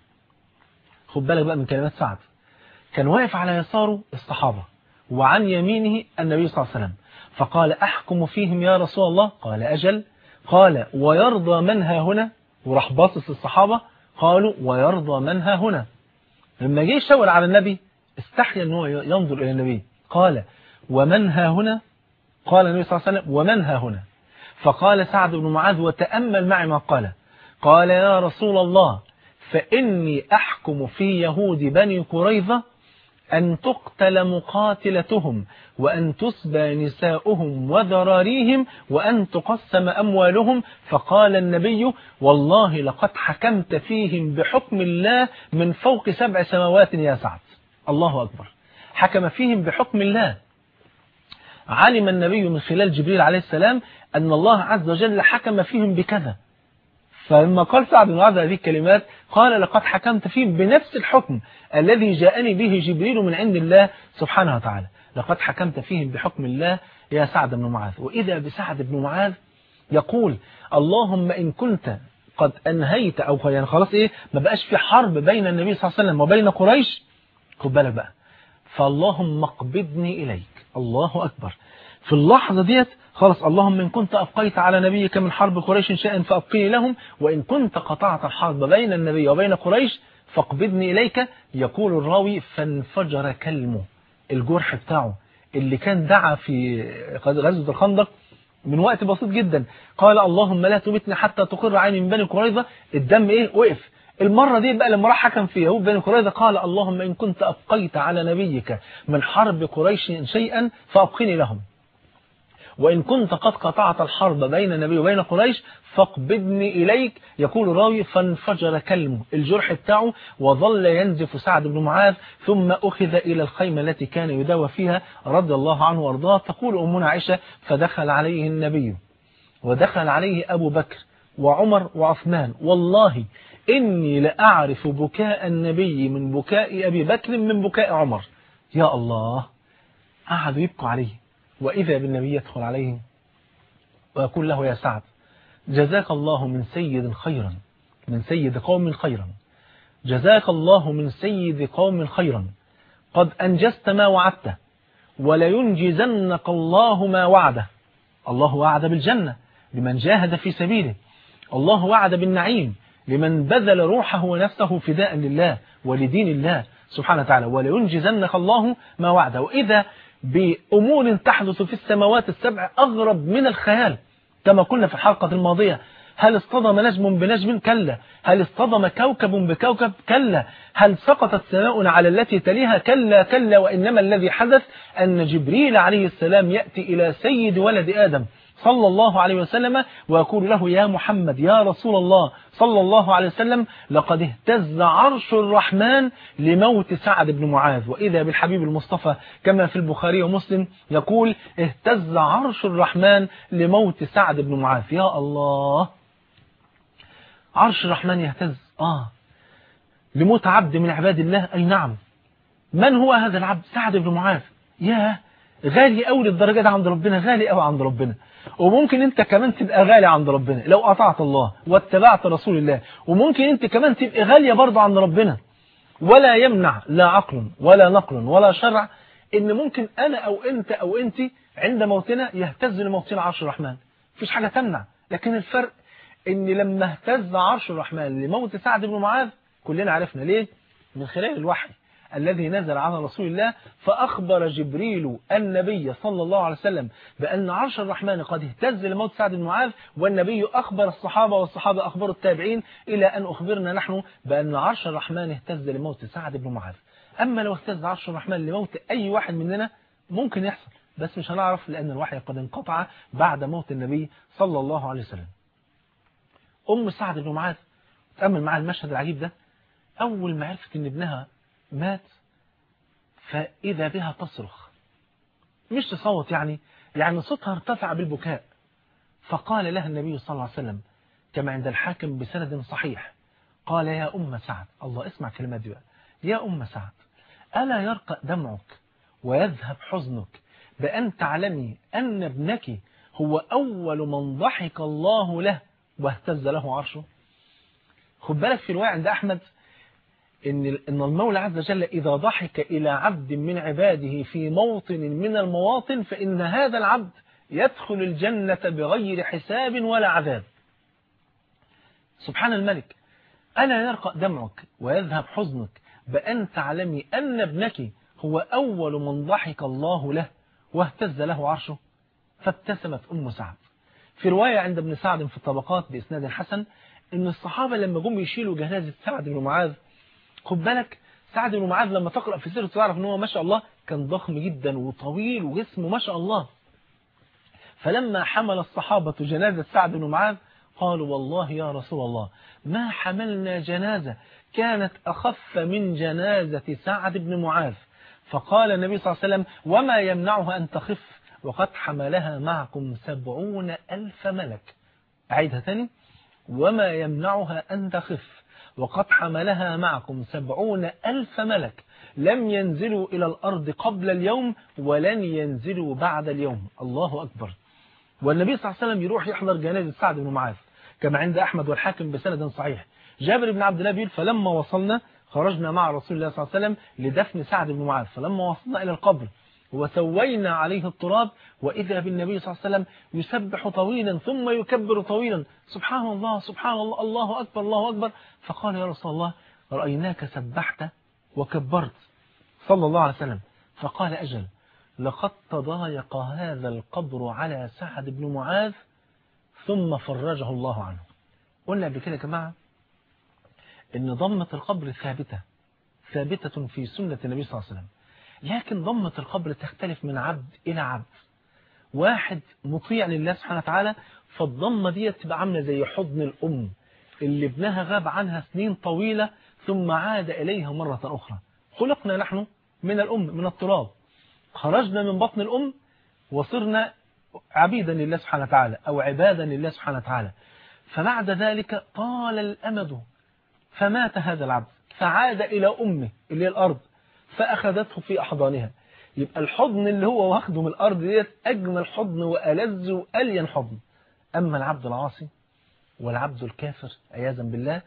خد بالك بقى من كلمات سعد كان واقف على يساره الصحابة وعن يمينه النبي صلى الله عليه وسلم فقال أحكم فيهم يا رسول الله قال أجل قال ويرضى من ها هنا وراح باصص الصحابة قالوا ويرضى من ها هنا لما جه يشاور على النبي استحيا ان هو ينظر إلى النبي قال ومن ها هنا قال النبي صلى الله عليه وسلم ومن ها هنا فقال سعد بن معاذ وتأمل معي ما قال قال يا رسول الله فإني أحكم في يهود بني قريظة أن تقتل مقاتلتهم وأن تسبى نساؤهم وذراريهم وأن تقسم أموالهم فقال النبي والله لقد حكمت فيهم بحكم الله من فوق سبع سماوات يا سعد الله أكبر حكم فيهم بحكم الله علم النبي من خلال جبريل عليه السلام أن الله عز وجل حكم فيهم بكذا فلما قال سعد بن معاذ هذه الكلمات قال لقد حكمت فيهم بنفس الحكم الذي جاءني به جبريل من عند الله سبحانه وتعالى لقد حكمت فيهم بحكم الله يا سعد بن معاذ وإذا بسعد بن معاذ يقول اللهم إن كنت قد أنهيت أو يعني خلاص إيه ما بقاش في حرب بين النبي صلى الله عليه وسلم وبين قريش خد بالك بقى فاللهم اقبضني إليك الله أكبر في اللحظة ديت خلاص اللهم إن كنت أبقيت على نبيك من حرب قريش شيئا فأبقيني لهم وإن كنت قطعت الحرب بين النبي وبين قريش فاقبضني إليك يقول الراوي فانفجر كلمه الجرح بتاعه اللي كان دعا في غزوة الخندق من وقت بسيط جدا قال اللهم لا تمتني حتى تقر عيني من بني قريظة الدم ايه وقف المرة دي بقى لما راح حكم في يهود بني قريظة قال اللهم إن كنت أبقيت على نبيك من حرب قريش شيئا فأبقني لهم وإن كنت قد قطعت الحرب بين النبي وبين قريش فاقبضني إليك يقول الراوي فانفجر كلمه الجرح بتاعه وظل ينزف سعد بن معاذ ثم أخذ إلى الخيمة التي كان يداوى فيها رضي الله عنه وارضاه تقول أمنا عائشة فدخل عليه النبي ودخل عليه أبو بكر وعمر وعثمان والله إني لأعرف بكاء النبي من بكاء أبي بكر من بكاء عمر يا الله قعدوا يبكوا عليه وإذا بالنبي يدخل عليه ويقول له يا سعد جزاك الله من سيد خيرا من سيد قوم خيرا جزاك الله من سيد قوم خيرا قد أنجزت ما وعدته ولينجزنك الله ما وعده الله وعد بالجنة لمن جاهد في سبيله الله وعد بالنعيم لمن بذل روحه ونفسه فداء لله ولدين الله سبحانه وتعالى ولينجزنك الله ما وعده وإذا بأمور تحدث في السماوات السبع أغرب من الخيال كما قلنا في الحلقة الماضية هل اصطدم نجم بنجم كلا هل اصطدم كوكب بكوكب كلا هل سقطت سماء على التي تليها كلا كلا وإنما الذي حدث أن جبريل عليه السلام يأتي إلى سيد ولد آدم صلى الله عليه وسلم ويقول له يا محمد يا رسول الله صلى الله عليه وسلم لقد اهتز عرش الرحمن لموت سعد بن معاذ وإذا بالحبيب المصطفى كما في البخاري ومسلم يقول اهتز عرش الرحمن لموت سعد بن معاذ يا الله عرش الرحمن يهتز آه لموت عبد من عباد الله أي نعم من هو هذا العبد سعد بن معاذ ياه غالي قوي للدرجة ده عند ربنا غالي قوي عند ربنا وممكن انت كمان تبقى غالي عند ربنا لو اطعت الله واتبعت رسول الله وممكن انت كمان تبقى غالية برضه عند ربنا ولا يمنع لا عقل ولا نقل ولا شرع ان ممكن انا او انت او انت عند موتنا يهتز لموتنا عرش الرحمن مفيش حاجة تمنع لكن الفرق ان لما اهتز عرش الرحمن لموت سعد بن معاذ كلنا عرفنا ليه من خلال الوحي الذي نزل على رسول الله فأخبر جبريل النبي صلى الله عليه وسلم بأن عرش الرحمن قد اهتز لموت سعد بن معاذ والنبي أخبر الصحابة والصحابة أخبروا التابعين إلى أن أخبرنا نحن بأن عرش الرحمن اهتز لموت سعد بن معاذ أما لو اهتز عرش الرحمن لموت أي واحد مننا ممكن يحصل بس مش هنعرف لأن الوحي قد انقطع بعد موت النبي صلى الله عليه وسلم أم سعد بن معاذ تأمل مع المشهد العجيب ده أول ما عرفت أن ابنها مات فإذا بها تصرخ مش تصوت يعني يعني صوتها ارتفع بالبكاء فقال لها النبي صلى الله عليه وسلم كما عند الحاكم بسند صحيح قال يا أم سعد الله اسمع كلمات دي بقى يا أم سعد ألا يرقى دمعك ويذهب حزنك بأن تعلمي أن ابنك هو أول من ضحك الله له واهتز له عرشه خد بالك في رواية عند أحمد إن إن المولى عز وجل إذا ضحك إلى عبد من عباده في موطن من المواطن فإن هذا العبد يدخل الجنة بغير حساب ولا عذاب سبحان الملك ألا يرقى دمعك ويذهب حزنك بأن تعلمي أن ابنك هو أول من ضحك الله له واهتز له عرشه فابتسمت أم سعد في رواية عند ابن سعد في الطبقات بإسناد حسن إن الصحابة لما جم يشيلوا جنازة سعد بن معاذ خد بالك سعد بن معاذ لما تقرأ في سيرته تعرف ان هو ما شاء الله كان ضخم جدا وطويل وجسمه ما شاء الله فلما حمل الصحابة جنازة سعد بن معاذ قالوا والله يا رسول الله ما حملنا جنازة كانت أخف من جنازة سعد بن معاذ فقال النبي صلى الله عليه وسلم وما يمنعها أن تخف وقد حملها معكم سبعون ألف ملك أعيدها تاني وما يمنعها أن تخف وقد حملها معكم سبعون ألف ملك لم ينزلوا إلى الأرض قبل اليوم ولن ينزلوا بعد اليوم الله أكبر والنبي صلى الله عليه وسلم يروح يحضر جنازة سعد بن معاذ كما عند أحمد والحاكم بسند صحيح جابر بن عبد الله بيقول فلما وصلنا خرجنا مع رسول الله صلى الله عليه وسلم لدفن سعد بن معاذ فلما وصلنا إلى القبر وسوينا عليه التراب وإذا بالنبي صلى الله عليه وسلم يسبح طويلا ثم يكبر طويلا سبحان الله سبحان الله الله أكبر الله أكبر فقال يا رسول الله رأيناك سبحت وكبرت صلى الله عليه وسلم فقال أجل لقد تضايق هذا القبر على سعد بن معاذ ثم فرجه الله عنه قلنا قبل كده يا جماعة ان ضمة القبر ثابتة ثابتة في سنة النبي صلى الله عليه وسلم لكن ضمة القبر تختلف من عبد إلى عبد واحد مطيع لله سبحانه وتعالى فالضمة دي تبقى عاملة زي حضن الأم اللي ابنها غاب عنها سنين طويلة ثم عاد إليها مرة أخرى خلقنا نحن من الأم من التراب خرجنا من بطن الأم وصرنا عبيدا لله سبحانه وتعالى أو عبادا لله سبحانه وتعالى فبعد ذلك طال الأمد فمات هذا العبد فعاد إلى أمه اللي هي الأرض فأخذته في أحضانها يبقى الحضن اللي هو واخده من الأرض ديت أجمل حضن وألذ وألين حضن أما العبد العاصي والعبد الكافر عياذا بالله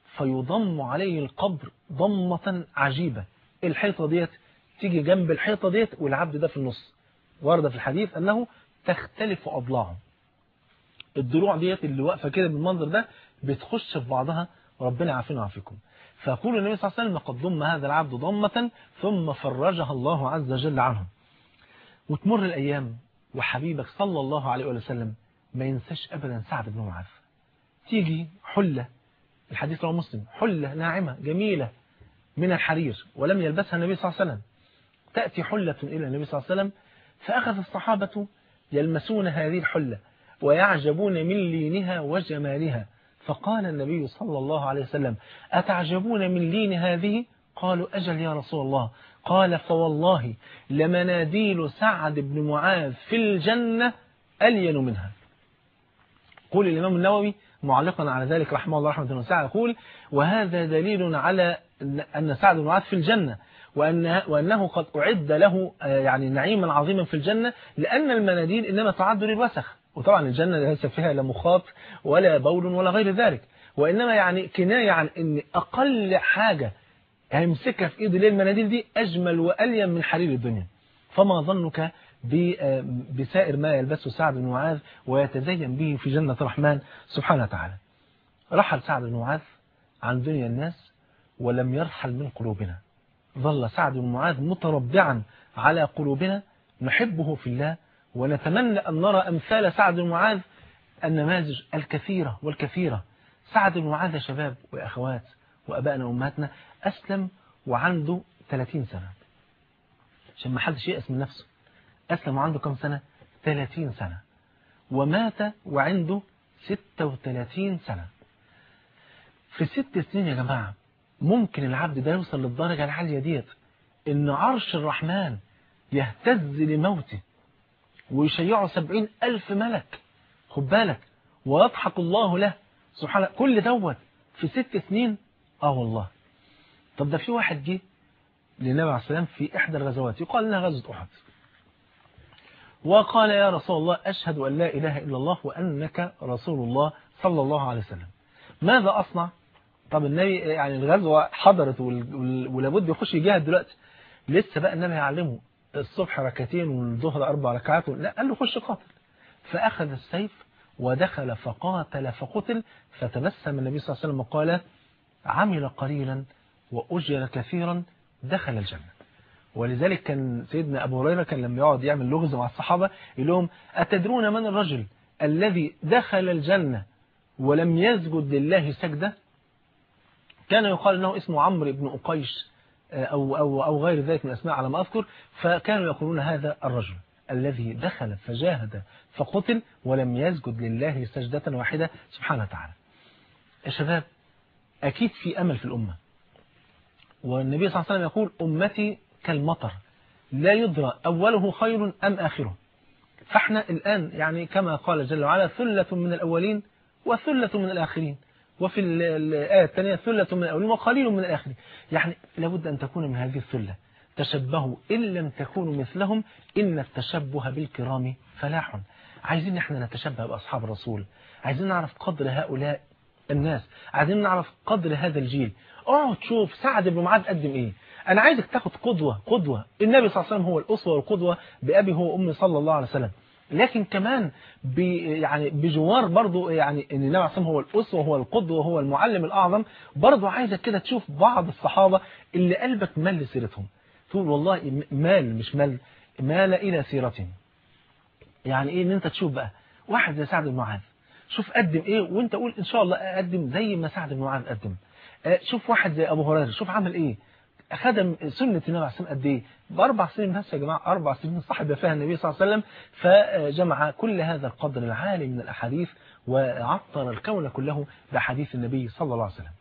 فيضم عليه القبر ضمة عجيبة الحيطة ديت تيجي جنب الحيطة ديت والعبد ده في النص ورد في الحديث أنه تختلف أضلاعه الضلوع ديت اللي واقفة كده بالمنظر ده بتخش في بعضها ربنا عافينا وعافيكم فيقول النبي صلى الله عليه وسلم قد ضم هذا العبد ضمة ثم فرجها الله عز وجل عنه وتمر الأيام وحبيبك صلى الله عليه وسلم ما ينساش أبدا سعد بن معاذ تيجي حلة الحديث رواه مسلم حلة ناعمة جميلة من الحرير ولم يلبسها النبي صلى الله عليه وسلم تأتي حلة إلى النبي صلى الله عليه وسلم فأخذ الصحابة يلمسون هذه الحلة ويعجبون من لينها وجمالها فقال النبي صلى الله عليه وسلم أتعجبون من لين هذه قالوا أجل يا رسول الله قال فوالله لمناديل سعد بن معاذ في الجنة ألين منها قول الإمام النووي معلقا على ذلك رحمه الله رحمة وسعى يقول وهذا دليل على أن سعد بن معاذ في الجنة وأنه, وأنه قد أعد له يعني نعيما عظيما في الجنة لأن المناديل إنما تعد للوسخ وطبعا الجنة ليس فيها لا مخاط ولا بول ولا غير ذلك وإنما يعني كناية عن أن أقل حاجة هيمسكها في إيده ليه المناديل دي أجمل وألين من حرير الدنيا فما ظنك بسائر ما يلبسه سعد بن معاذ ويتزين به في جنة الرحمن سبحانه وتعالى رحل سعد بن معاذ عن دنيا الناس ولم يرحل من قلوبنا ظل سعد بن معاذ متربعا على قلوبنا نحبه في الله ونتمنى أن نرى أمثال سعد بن معاذ النماذج الكثيرة والكثيرة سعد بن معاذ يا شباب وأخوات وأبائنا وأمهاتنا أسلم وعنده 30 سنة عشان ما حدش يأس من نفسه أسلم وعنده كم سنة 30 سنة ومات وعنده 36 سنة في ست سنين يا جماعة ممكن العبد ده يوصل للدرجة العالية ديت إن عرش الرحمن يهتز لموته ويشيعه سبعين ألف ملك خد بالك ويضحك الله له سبحانه كل دوت في ست سنين اه والله طب ده في واحد جه للنبي عليه السلام في إحدى الغزوات يقال لها غزوة أحد وقال يا رسول الله أشهد أن لا إله إلا الله وأنك رسول الله صلى الله عليه وسلم ماذا أصنع طب النبي يعني الغزوة حضرت ولابد يخش يجاهد دلوقتي لسه بقى النبي يعلمه الصبح ركعتين والظهر أربع ركعات لا قال له خش قاتل فأخذ السيف ودخل فقاتل فقتل فتبسم النبي صلى الله عليه وسلم وقال عمل قليلا وأجر كثيرا دخل الجنة ولذلك كان سيدنا أبو هريرة كان لما يقعد يعمل لغز مع الصحابة يقول لهم أتدرون من الرجل الذي دخل الجنة ولم يسجد لله سجدة كان يقال أنه اسمه عمرو بن أقيش أو, أو, أو غير ذلك من أسماء على ما أذكر فكانوا يقولون هذا الرجل الذي دخل فجاهد فقتل ولم يسجد لله سجدة واحدة سبحانه وتعالى يا شباب أكيد في أمل في الأمة والنبي صلى الله عليه وسلم يقول أمتي كالمطر لا يدرى أوله خير أم آخره فاحنا الآن يعني كما قال جل وعلا ثلة من الأولين وثلة من الآخرين وفي الآية الثانية ثلة من الأولين وقليل من الآخرين يعني لابد أن تكون من هذه الثلة تشبهوا إن لم تكونوا مثلهم إن التشبه بالكرام فلاح عايزين احنا نتشبه بأصحاب الرسول عايزين نعرف قدر هؤلاء الناس عايزين نعرف قدر هذا الجيل اقعد شوف سعد بن معاذ قدم ايه انا عايزك تاخد قدوة قدوة النبي صلى الله عليه وسلم هو الأسوة والقدوة بأبي هو أمي صلى الله عليه وسلم لكن كمان ب يعني بجوار برضو يعني ان النبي عليه هو الأسوة هو القدوة هو المعلم الأعظم برضو عايزك كده تشوف بعض الصحابة اللي قلبك مال لسيرتهم تقول والله مال مش مال مال إلى سيرتهم يعني ايه ان انت تشوف بقى واحد زي سعد بن معاذ شوف قدم ايه وانت قول ان شاء الله اقدم زي ما سعد بن معاذ قدم شوف واحد زي ابو هريره شوف عمل ايه خدم سنة النبي عليه الصلاة قد ايه بأربع سنين بس يا جماعة أربع سنين صاحب فيها النبي صلى الله عليه وسلم فجمع كل هذا القدر العالي من الأحاديث وعطر الكون كله بحديث النبي صلى الله عليه وسلم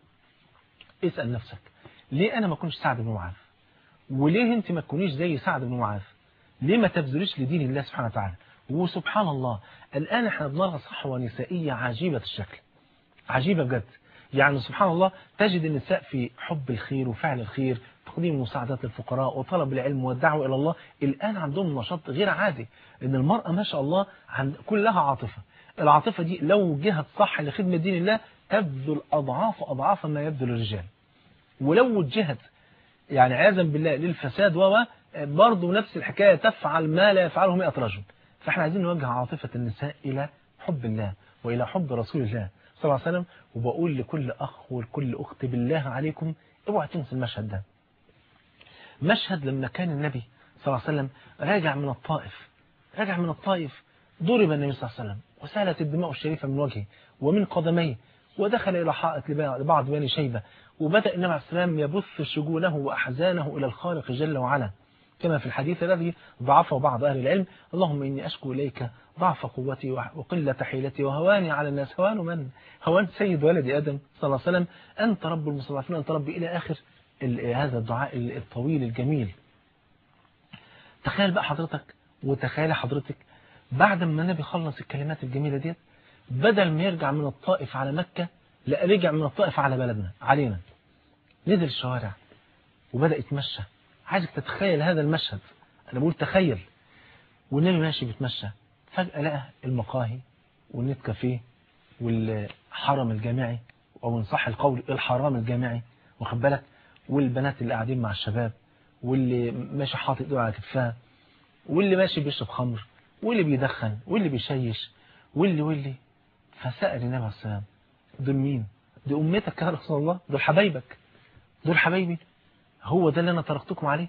اسأل نفسك ليه أنا ما كنتش سعد بن معاذ وليه أنت ما تكونيش زي سعد بن معاذ ليه ما تبذليش لدين الله سبحانه وتعالى وسبحان الله الآن احنا بنرى صحوة نسائية عجيبة الشكل عجيبة بجد يعني سبحان الله تجد النساء في حب الخير وفعل الخير تقديم مساعدات الفقراء وطلب العلم والدعوة إلى الله الآن عندهم نشاط غير عادي إن المرأة ما شاء الله عند كلها عاطفة العاطفة دي لو وجهت صح لخدمة دين الله تبذل أضعاف أضعاف ما يبذل الرجال ولو وجهت يعني عياذا بالله للفساد و برضه نفس الحكاية تفعل ما لا يفعله 100 رجل فاحنا عايزين نوجه عاطفة النساء إلى حب الله وإلى حب رسول الله صلى الله عليه وسلم وبقول لكل أخ ولكل أخت بالله عليكم اوعى تنسى المشهد ده مشهد لما كان النبي صلى الله عليه وسلم راجع من الطائف راجع من الطائف ضرب النبي صلى الله عليه وسلم وسالت الدماء الشريفة من وجهه ومن قدميه ودخل إلى حائط لبعض بني شيبة وبدأ النبي عليه السلام يبث شجونه وأحزانه إلى الخالق جل وعلا كما في الحديث الذي ضعفه بعض أهل العلم اللهم إني أشكو إليك ضعف قوتي وقلة حيلتي وهواني على الناس هوان من هوان سيد ولد آدم صلى الله عليه وسلم أنت رب المستضعفين أنت ربي إلى آخر هذا الدعاء الطويل الجميل تخيل بقى حضرتك وتخيل حضرتك بعد ما النبي خلص الكلمات الجميلة ديت بدل ما يرجع من الطائف على مكة لا رجع من الطائف على بلدنا علينا نزل الشوارع وبدأ يتمشى عايزك تتخيل هذا المشهد أنا بقول تخيل والنبي ماشي بيتمشى فجأة لقى المقاهي والنت كافيه والحرم الجامعي أو إن صح القول الحرام الجامعي واخد بالك والبنات اللي قاعدين مع الشباب واللي ماشي حاطط ايده على كتفها واللي ماشي بيشرب خمر واللي بيدخن واللي بيشيش واللي واللي فسأل النبي عليه السلام دول مين دي أمتك يا رسول الله دول حبايبك دول حبايبي هو ده اللي أنا تركتكم عليه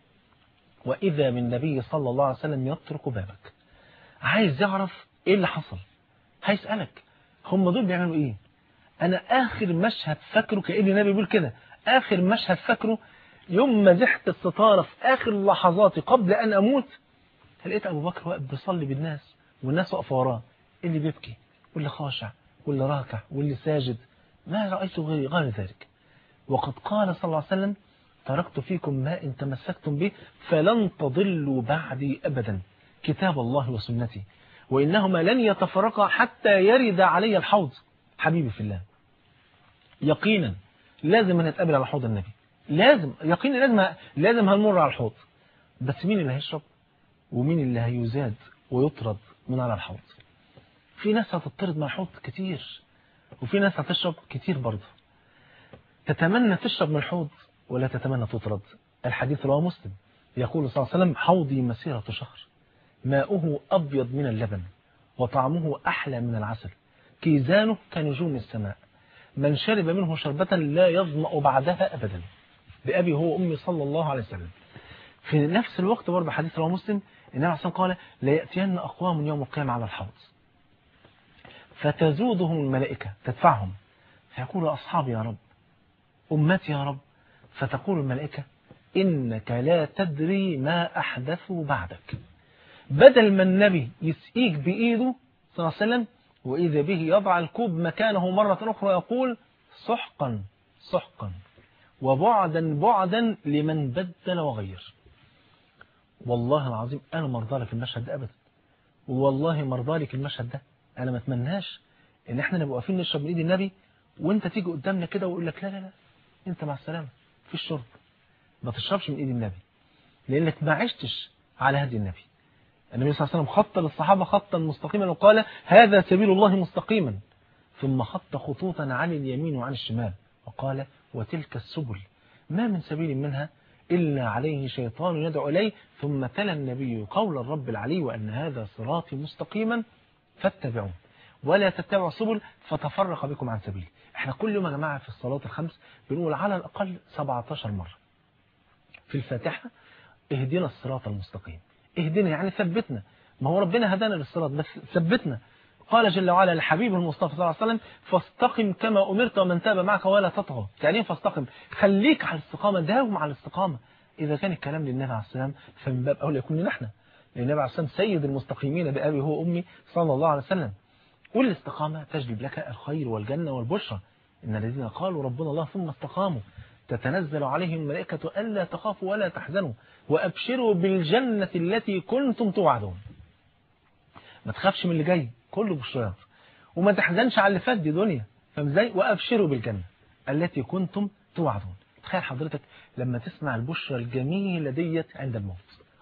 وإذا من النبي صلى الله عليه وسلم يترك بابك عايز يعرف إيه اللي حصل هيسألك هم دول بيعملوا إيه أنا آخر مشهد فاكره كأن النبي بيقول كده آخر مشهد فاكره يوم ما زحت الستارة في آخر لحظاتي قبل أن أموت لقيت أبو بكر واقف بيصلي بالناس والناس واقفة وراه اللي بيبكي واللي خاشع واللي راكع واللي ساجد ما رأيت غير, غير ذلك وقد قال صلى الله عليه وسلم تركت فيكم ما إن تمسكتم به فلن تضلوا بعدي أبدا كتاب الله وسنتي وإنهما لن يتفرقا حتى يرد علي الحوض حبيبي في الله يقينا لازم نتقابل على حوض النبي لازم يقينا لازم لازم هنمر على الحوض بس مين اللي هيشرب ومين اللي هيزاد ويطرد من على الحوض في ناس هتطرد من الحوض كتير وفي ناس هتشرب كتير برضه تتمنى تشرب من الحوض ولا تتمنى تطرد الحديث رواه مسلم يقول صلى الله عليه وسلم حوضي مسيرة شهر ماؤه أبيض من اللبن وطعمه أحلى من العسل كيزانه كنجوم السماء من شرب منه شربة لا يظمأ بعدها أبدا بأبي هو أمي صلى الله عليه وسلم في نفس الوقت برضه حديث رواه مسلم النبي عليه الصلاة قال لا يأتين أقوام يوم القيامة على الحوض فتزودهم الملائكة تدفعهم فيقول أصحابي يا رب أمتي يا رب فتقول الملائكة إنك لا تدري ما أحدثوا بعدك بدل ما النبي يسقيك بإيده صلى الله عليه وسلم وإذا به يضع الكوب مكانه مرة أخرى يقول سحقا سحقا وبعدا بعدا لمن بدل وغير والله العظيم أنا مرضى لك المشهد ده أبدا والله مرضى لك المشهد ده أنا ما اتمناش إن إحنا نبقى واقفين نشرب من إيد النبي وأنت تيجي قدامنا كده ويقول لك لا لا لا أنت مع السلامة في الشرب ما تشربش من إيد النبي لأنك ما عشتش على هدي النبي النبي صلى الله عليه وسلم خط للصحابة خطا مستقيما وقال هذا سبيل الله مستقيما ثم خط خطوطا عن اليمين وعن الشمال وقال وتلك السبل ما من سبيل منها إلا عليه شيطان يدعو إليه ثم تلا النبي قول الرب العلي وأن هذا صراطي مستقيما فاتبعوه ولا تتبعوا السبل فتفرق بكم عن سبيلي احنا كل يوم يا جماعة في الصلاة الخمس بنقول على الأقل 17 مرة في الفاتحة اهدنا الصراط المستقيم اهدنا يعني ثبتنا ما هو ربنا هدانا للصراط بس ثبتنا قال جل وعلا لحبيبه المصطفى صلى الله عليه وسلم فاستقم كما أمرت ومن تاب معك ولا تطغى يعني فاستقم خليك على الاستقامة داوم على الاستقامة إذا كان الكلام للنبي عليه السلام فمن باب أولى يكون لنا احنا لأن النبي عليه السلام سيد المستقيمين بأبي هو أمي صلى الله عليه وسلم والاستقامة تجلب لك الخير والجنة والبشرى إن الذين قالوا ربنا الله ثم استقاموا تتنزل عليهم الملائكة ألا تخافوا ولا تحزنوا وأبشروا بالجنة التي كنتم توعدون ما تخافش من اللي جاي كله بشرات وما تحزنش على اللي فات دي دنيا فاهم ازاي وأبشروا بالجنة التي كنتم توعدون تخيل حضرتك لما تسمع البشرى الجميلة ديت عند الموت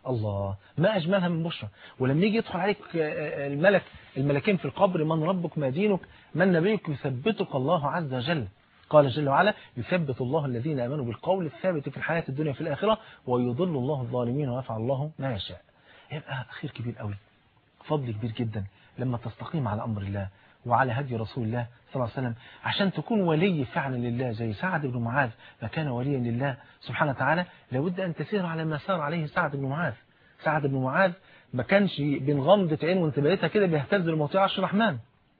الله ما أجملها من بشرى ولما يجي يدخل عليك الملك الملكين في القبر من ربك ما دينك من نبيك يثبتك الله عز وجل قال جل وعلا يثبت الله الذين آمنوا بالقول الثابت في الحياة الدنيا في الآخرة ويضل الله الظالمين ويفعل الله ما يشاء يبقى خير كبير قوي فضل كبير جدا لما تستقيم على أمر الله وعلى هدي رسول الله صلى الله عليه وسلم عشان تكون ولي فعلا لله زي سعد بن معاذ ما كان وليا لله سبحانه وتعالى لابد أن تسير على ما سار عليه سعد بن معاذ سعد بن معاذ ما كانش بين غمضة عين وانتباهتها كده بيهتز المطيع عرش الرحمن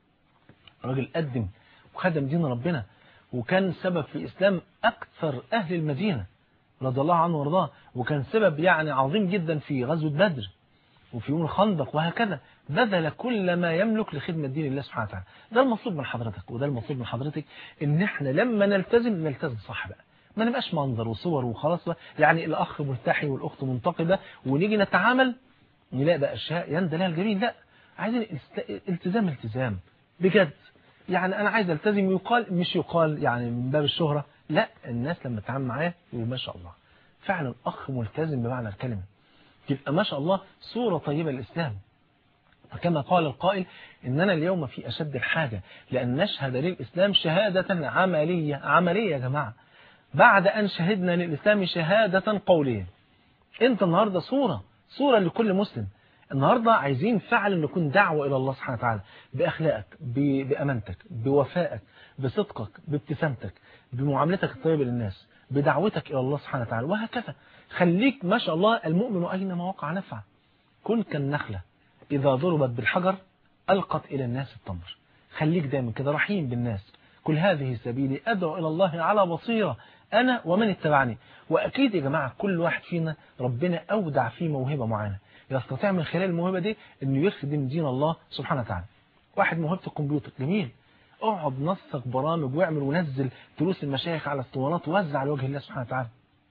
راجل قدم وخدم دين ربنا وكان سبب في إسلام أكثر أهل المدينة رضي الله عنه وارضاه وكان سبب يعني عظيم جدا في غزوة بدر وفي يوم الخندق وهكذا بذل كل ما يملك لخدمة دين الله سبحانه وتعالى ده المطلوب من حضرتك وده المطلوب من حضرتك ان احنا لما نلتزم نلتزم صح بقى ما نبقاش منظر وصور وخلاص بقى يعني الاخ مرتاحي والاخت منتقده ونيجي نتعامل نلاقي بقى اشياء يندى لها الجميل لا عايزين التزام التزام بجد يعني انا عايز التزم يقال مش يقال يعني من باب الشهرة لا الناس لما تتعامل معايا يقول ما شاء الله فعلا اخ ملتزم بمعنى الكلمه تبقى ما شاء الله صورة طيبة للإسلام فكما قال القائل إننا اليوم في أشد الحاجة لأن نشهد للإسلام شهادة عملية عملية يا جماعة بعد أن شهدنا للإسلام شهادة قولية أنت النهاردة صورة صورة لكل مسلم النهاردة عايزين فعلا نكون دعوة إلى الله سبحانه وتعالى بأخلاقك بأمانتك بوفائك بصدقك بابتسامتك بمعاملتك الطيبة للناس بدعوتك إلى الله سبحانه وتعالى وهكذا خليك ما شاء الله المؤمن أينما وقع نفع كن كالنخلة إذا ضربت بالحجر ألقت إلى الناس التمر خليك دايما كده رحيم بالناس كل هذه سبيلي أدعو إلى الله على بصيرة أنا ومن اتبعني وأكيد يا جماعة كل واحد فينا ربنا أودع فيه موهبة معينة يستطيع من خلال الموهبة دي أنه يخدم دين الله سبحانه وتعالى واحد موهبة الكمبيوتر جميل اقعد نسق برامج واعمل ونزل دروس المشايخ على اسطوانات ووزع لوجه الله سبحانه وتعالى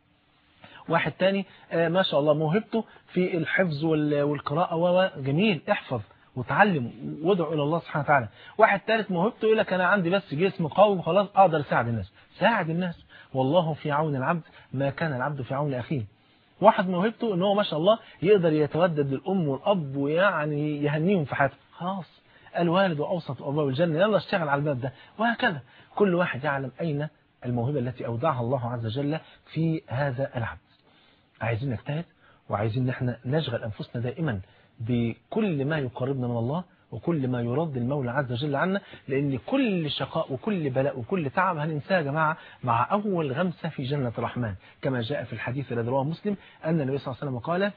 واحد تاني ما شاء الله موهبته في الحفظ والقراءة جميل احفظ وتعلم وادعو إلى الله سبحانه وتعالى واحد ثالث موهبته يقول لك أنا عندي بس جسم قوي وخلاص أقدر أساعد الناس ساعد الناس والله في عون العبد ما كان العبد في عون أخيه واحد موهبته ان هو ما شاء الله يقدر يتودد للأم والأب ويعني يهنيهم في حياته خلاص الوالد أوسط أبواب الجنة يلا اشتغل على الباب ده وهكذا كل واحد يعلم أين الموهبة التي أودعها الله عز وجل في هذا العبد عايزين نجتهد وعايزين ان احنا نشغل أنفسنا دائما بكل ما يقربنا من الله وكل ما يرد المولى عز وجل عنا لأن كل شقاء وكل بلاء وكل تعب هننساه يا جماعة مع أول غمسة في جنة الرحمن كما جاء في الحديث الذي رواه مسلم أن النبي صلى الله عليه وسلم قال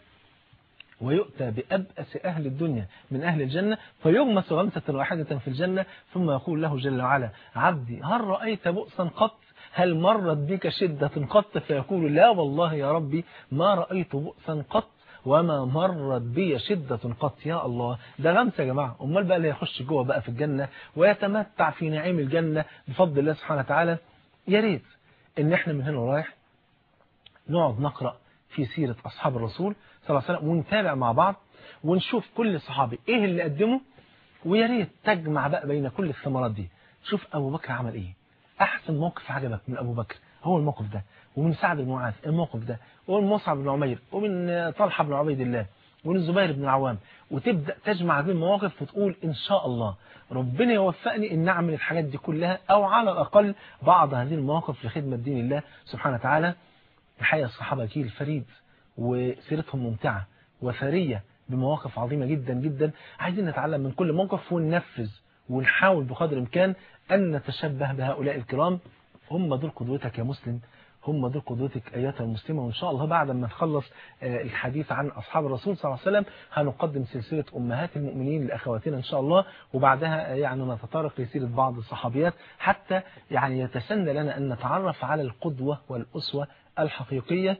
ويؤتى بأبأس أهل الدنيا من أهل الجنة فيغمس غمسة واحدة في الجنة ثم يقول له جل وعلا عبدي هل رأيت بؤسا قط هل مرت بك شدة قط فيقول لا والله يا ربي ما رأيت بؤسا قط وما مرت بي شدة قط يا الله ده غمسة يا جماعة أمال بقى اللي يخش جوه بقى في الجنة ويتمتع في نعيم الجنة بفضل الله سبحانه وتعالى يا ريت إن احنا من هنا ورايح نقعد نقرأ في سيرة أصحاب الرسول صلى الله عليه وسلم ونتابع مع بعض ونشوف كل صحابي إيه اللي قدمه ويا ريت تجمع بقى بين كل الثمرات دي شوف أبو بكر عمل إيه أحسن موقف عجبك من أبو بكر هو الموقف ده ومن سعد بن معاذ الموقف ده ومن مصعب بن عمير ومن طلحة بن عبيد الله ومن الزبير بن العوام وتبدأ تجمع هذه المواقف وتقول إن شاء الله ربنا يوفقني إن أعمل الحاجات دي كلها أو على الأقل بعض هذه المواقف لخدمة دين الله سبحانه وتعالى الحقيقة الصحابة جيل فريد وسيرتهم ممتعة وثرية بمواقف عظيمة جدا جدا عايزين نتعلم من كل موقف وننفذ ونحاول بقدر الإمكان أن نتشبه بهؤلاء الكرام هم دول قدوتك يا مسلم هم دول قدوتك أيتها المسلمة وإن شاء الله بعد ما نخلص الحديث عن أصحاب الرسول صلى الله عليه وسلم هنقدم سلسلة أمهات المؤمنين لأخواتنا إن شاء الله وبعدها يعني نتطرق لسيرة بعض الصحابيات حتى يعني يتسنى لنا أن نتعرف على القدوة والأسوة الحقيقية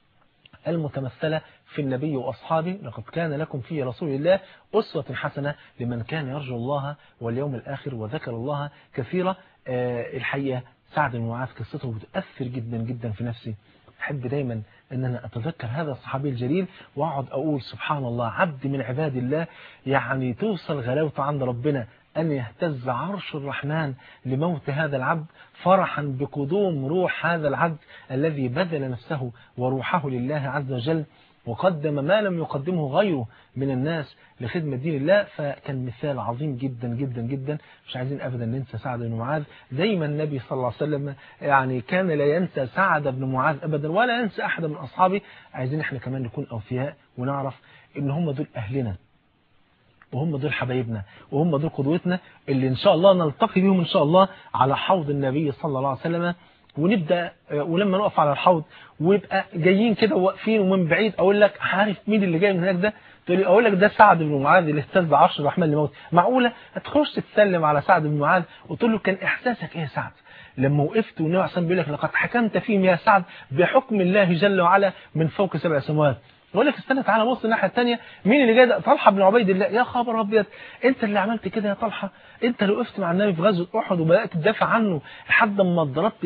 المتمثلة في النبي وأصحابه لقد كان لكم في رسول الله أسوة حسنة لمن كان يرجو الله واليوم الآخر وذكر الله كثيرا الحقيقة سعد بن معاذ قصته بتأثر جدا جدا في نفسي أحب دايما أن أنا أتذكر هذا الصحابي الجليل وأقعد أقول سبحان الله عبد من عباد الله يعني توصل غلاوته عند ربنا أن يهتز عرش الرحمن لموت هذا العبد فرحا بقدوم روح هذا العبد الذي بذل نفسه وروحه لله عز وجل وقدم ما لم يقدمه غيره من الناس لخدمة دين الله فكان مثال عظيم جدا جدا جدا مش عايزين أبدا ننسى سعد بن معاذ دايما النبي صلى الله عليه وسلم يعني كان لا ينسى سعد بن معاذ أبدا ولا ينسى أحد من أصحابه عايزين احنا كمان نكون أوفياء ونعرف إن هم دول أهلنا وهم دول حبايبنا وهم دول قدوتنا اللي إن شاء الله نلتقي بهم إن شاء الله على حوض النبي صلى الله عليه وسلم ونبدأ ولما نقف على الحوض ويبقى جايين كده واقفين ومن بعيد اقول لك عارف مين اللي جاي من هناك ده تقول لي اقول لك ده سعد بن معاذ اللي اهتز عرش الرحمن لموت معقوله هتخش تسلم على سعد بن معاذ وتقول له كان احساسك ايه يا سعد لما وقفت والنبي عليه بيقول لك لقد حكمت فيهم يا سعد بحكم الله جل وعلا من فوق سبع سماوات يقول لك استنى تعالى بص الناحيه الثانيه مين اللي جاي ده طلحه بن عبيد الله يا خبر ابيض انت اللي عملت كده يا طلحه انت اللي وقفت مع النبي في غزوه احد وبدات تدافع عنه لحد ما ضربت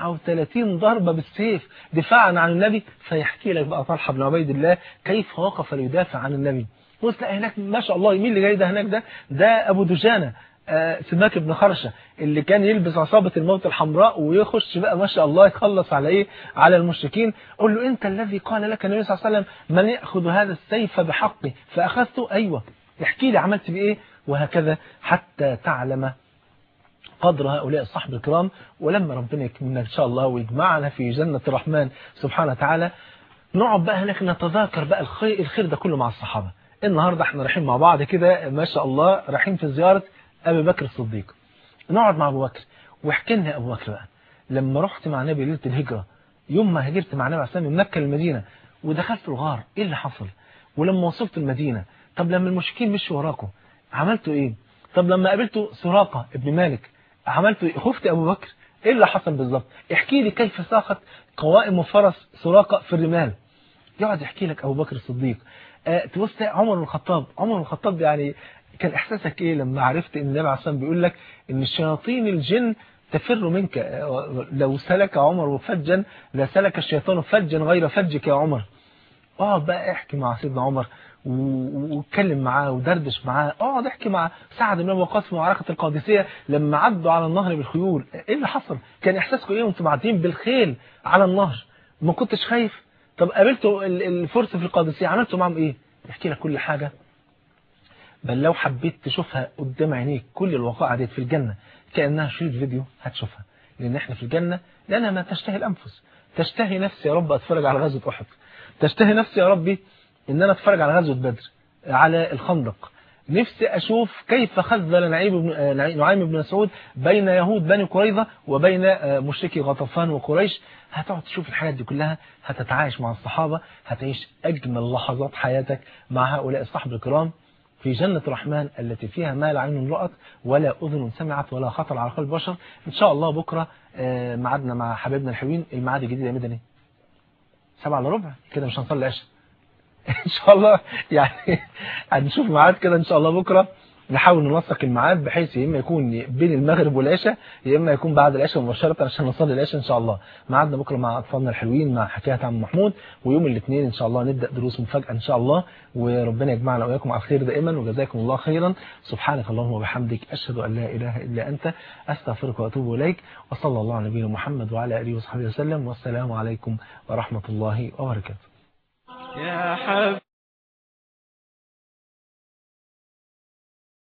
39 ضربه بالسيف دفاعا عن النبي فيحكي لك بقى طلحه بن عبيد الله كيف وقف ليدافع عن النبي بص لا هناك ما شاء الله مين اللي جاي ده هناك ده ده ابو دجانه آه سماك بن خرشة اللي كان يلبس عصابة الموت الحمراء ويخش بقى ما شاء الله يخلص على ايه على المشركين قول له انت الذي قال لك النبي صلى الله عليه وسلم من يأخذ هذا السيف بحقه فأخذته ايوه احكي لي عملت بايه وهكذا حتى تعلم قدر هؤلاء الصحب الكرام ولما ربنا يكملنا ان شاء الله ويجمعنا في جنة الرحمن سبحانه وتعالى نقعد بقى هناك نتذاكر بقى الخير, الخير ده كله مع الصحابة النهاردة احنا رايحين مع بعض كده ما شاء الله رايحين في زيارة أبي بكر الصديق نقعد مع أبو بكر واحكي لنا أبو بكر بقى لما رحت مع النبي ليلة الهجرة يوم ما هاجرت مع النبي عليه الصلاة من مكة للمدينة ودخلت الغار إيه اللي حصل ولما وصلت المدينة طب لما المشركين مشوا وراكم عملتوا إيه طب لما قابلتوا سراقة ابن مالك عملتوا إيه خفت أبو بكر إيه اللي حصل بالظبط احكي لي كيف ساقت قوائم وفرس سراقة في الرمال يقعد يحكي لك أبو بكر الصديق أه تبص عمر بن الخطاب عمر بن الخطاب يعني كان إحساسك إيه لما عرفت إن النبي عليه الصلاة بيقول لك إن الشياطين الجن تفر منك لو سلك عمر فجا لسلك الشيطان فجا غير فجك يا عمر اقعد بقى احكي مع سيدنا عمر واتكلم معاه ودردش معاه اقعد احكي مع سعد بن وقاص في معركه القادسيه لما عدوا على النهر بالخيول ايه اللي حصل كان احساسكم ايه وانتم معديين بالخيل على النهر ما كنتش خايف طب قابلتوا الفرس في القادسيه عملتوا معاهم ايه يحكي لك كل حاجه بل لو حبيت تشوفها قدام عينيك كل الوقائع ديت في الجنة كأنها شريط فيديو هتشوفها لأن احنا في الجنة لأنها ما تشتهي الأنفس تشتهي نفسي يا رب أتفرج على غزوة أحد تشتهي نفسي يا ربي إن أنا أتفرج على غزوة بدر على الخندق نفسي أشوف كيف خذل نعيم بن مسعود بين يهود بني قريظة وبين مشركي غطفان وقريش هتقعد تشوف الحاجات دي كلها هتتعايش مع الصحابة هتعيش أجمل لحظات حياتك مع هؤلاء الصحب الكرام في جنة الرحمن التي فيها ما لا عين رأت ولا أذن سمعت ولا خطر على قلب بشر إن شاء الله بكرة معادنا مع حبايبنا الحلوين الميعاد الجديد يا مدني سبعة الا ربع كده مش هنصلي العشاء إن شاء الله يعني هنشوف ميعاد كده إن شاء الله بكرة نحاول ننسق الميعاد بحيث يا اما يكون بين المغرب والعشاء يا اما يكون بعد العشاء مباشره عشان نصلي العشاء ان شاء الله ميعادنا بكره مع اطفالنا الحلوين مع حكايه عم محمود ويوم الاثنين ان شاء الله نبدا دروس مفاجاه ان شاء الله وربنا يجمعنا واياكم على الخير دائما وجزاكم الله خيرا سبحانك اللهم وبحمدك اشهد ان لا اله الا انت استغفرك واتوب اليك وصلى الله على نبينا محمد وعلى اله وصحبه وسلم والسلام عليكم ورحمه الله وبركاته يا حب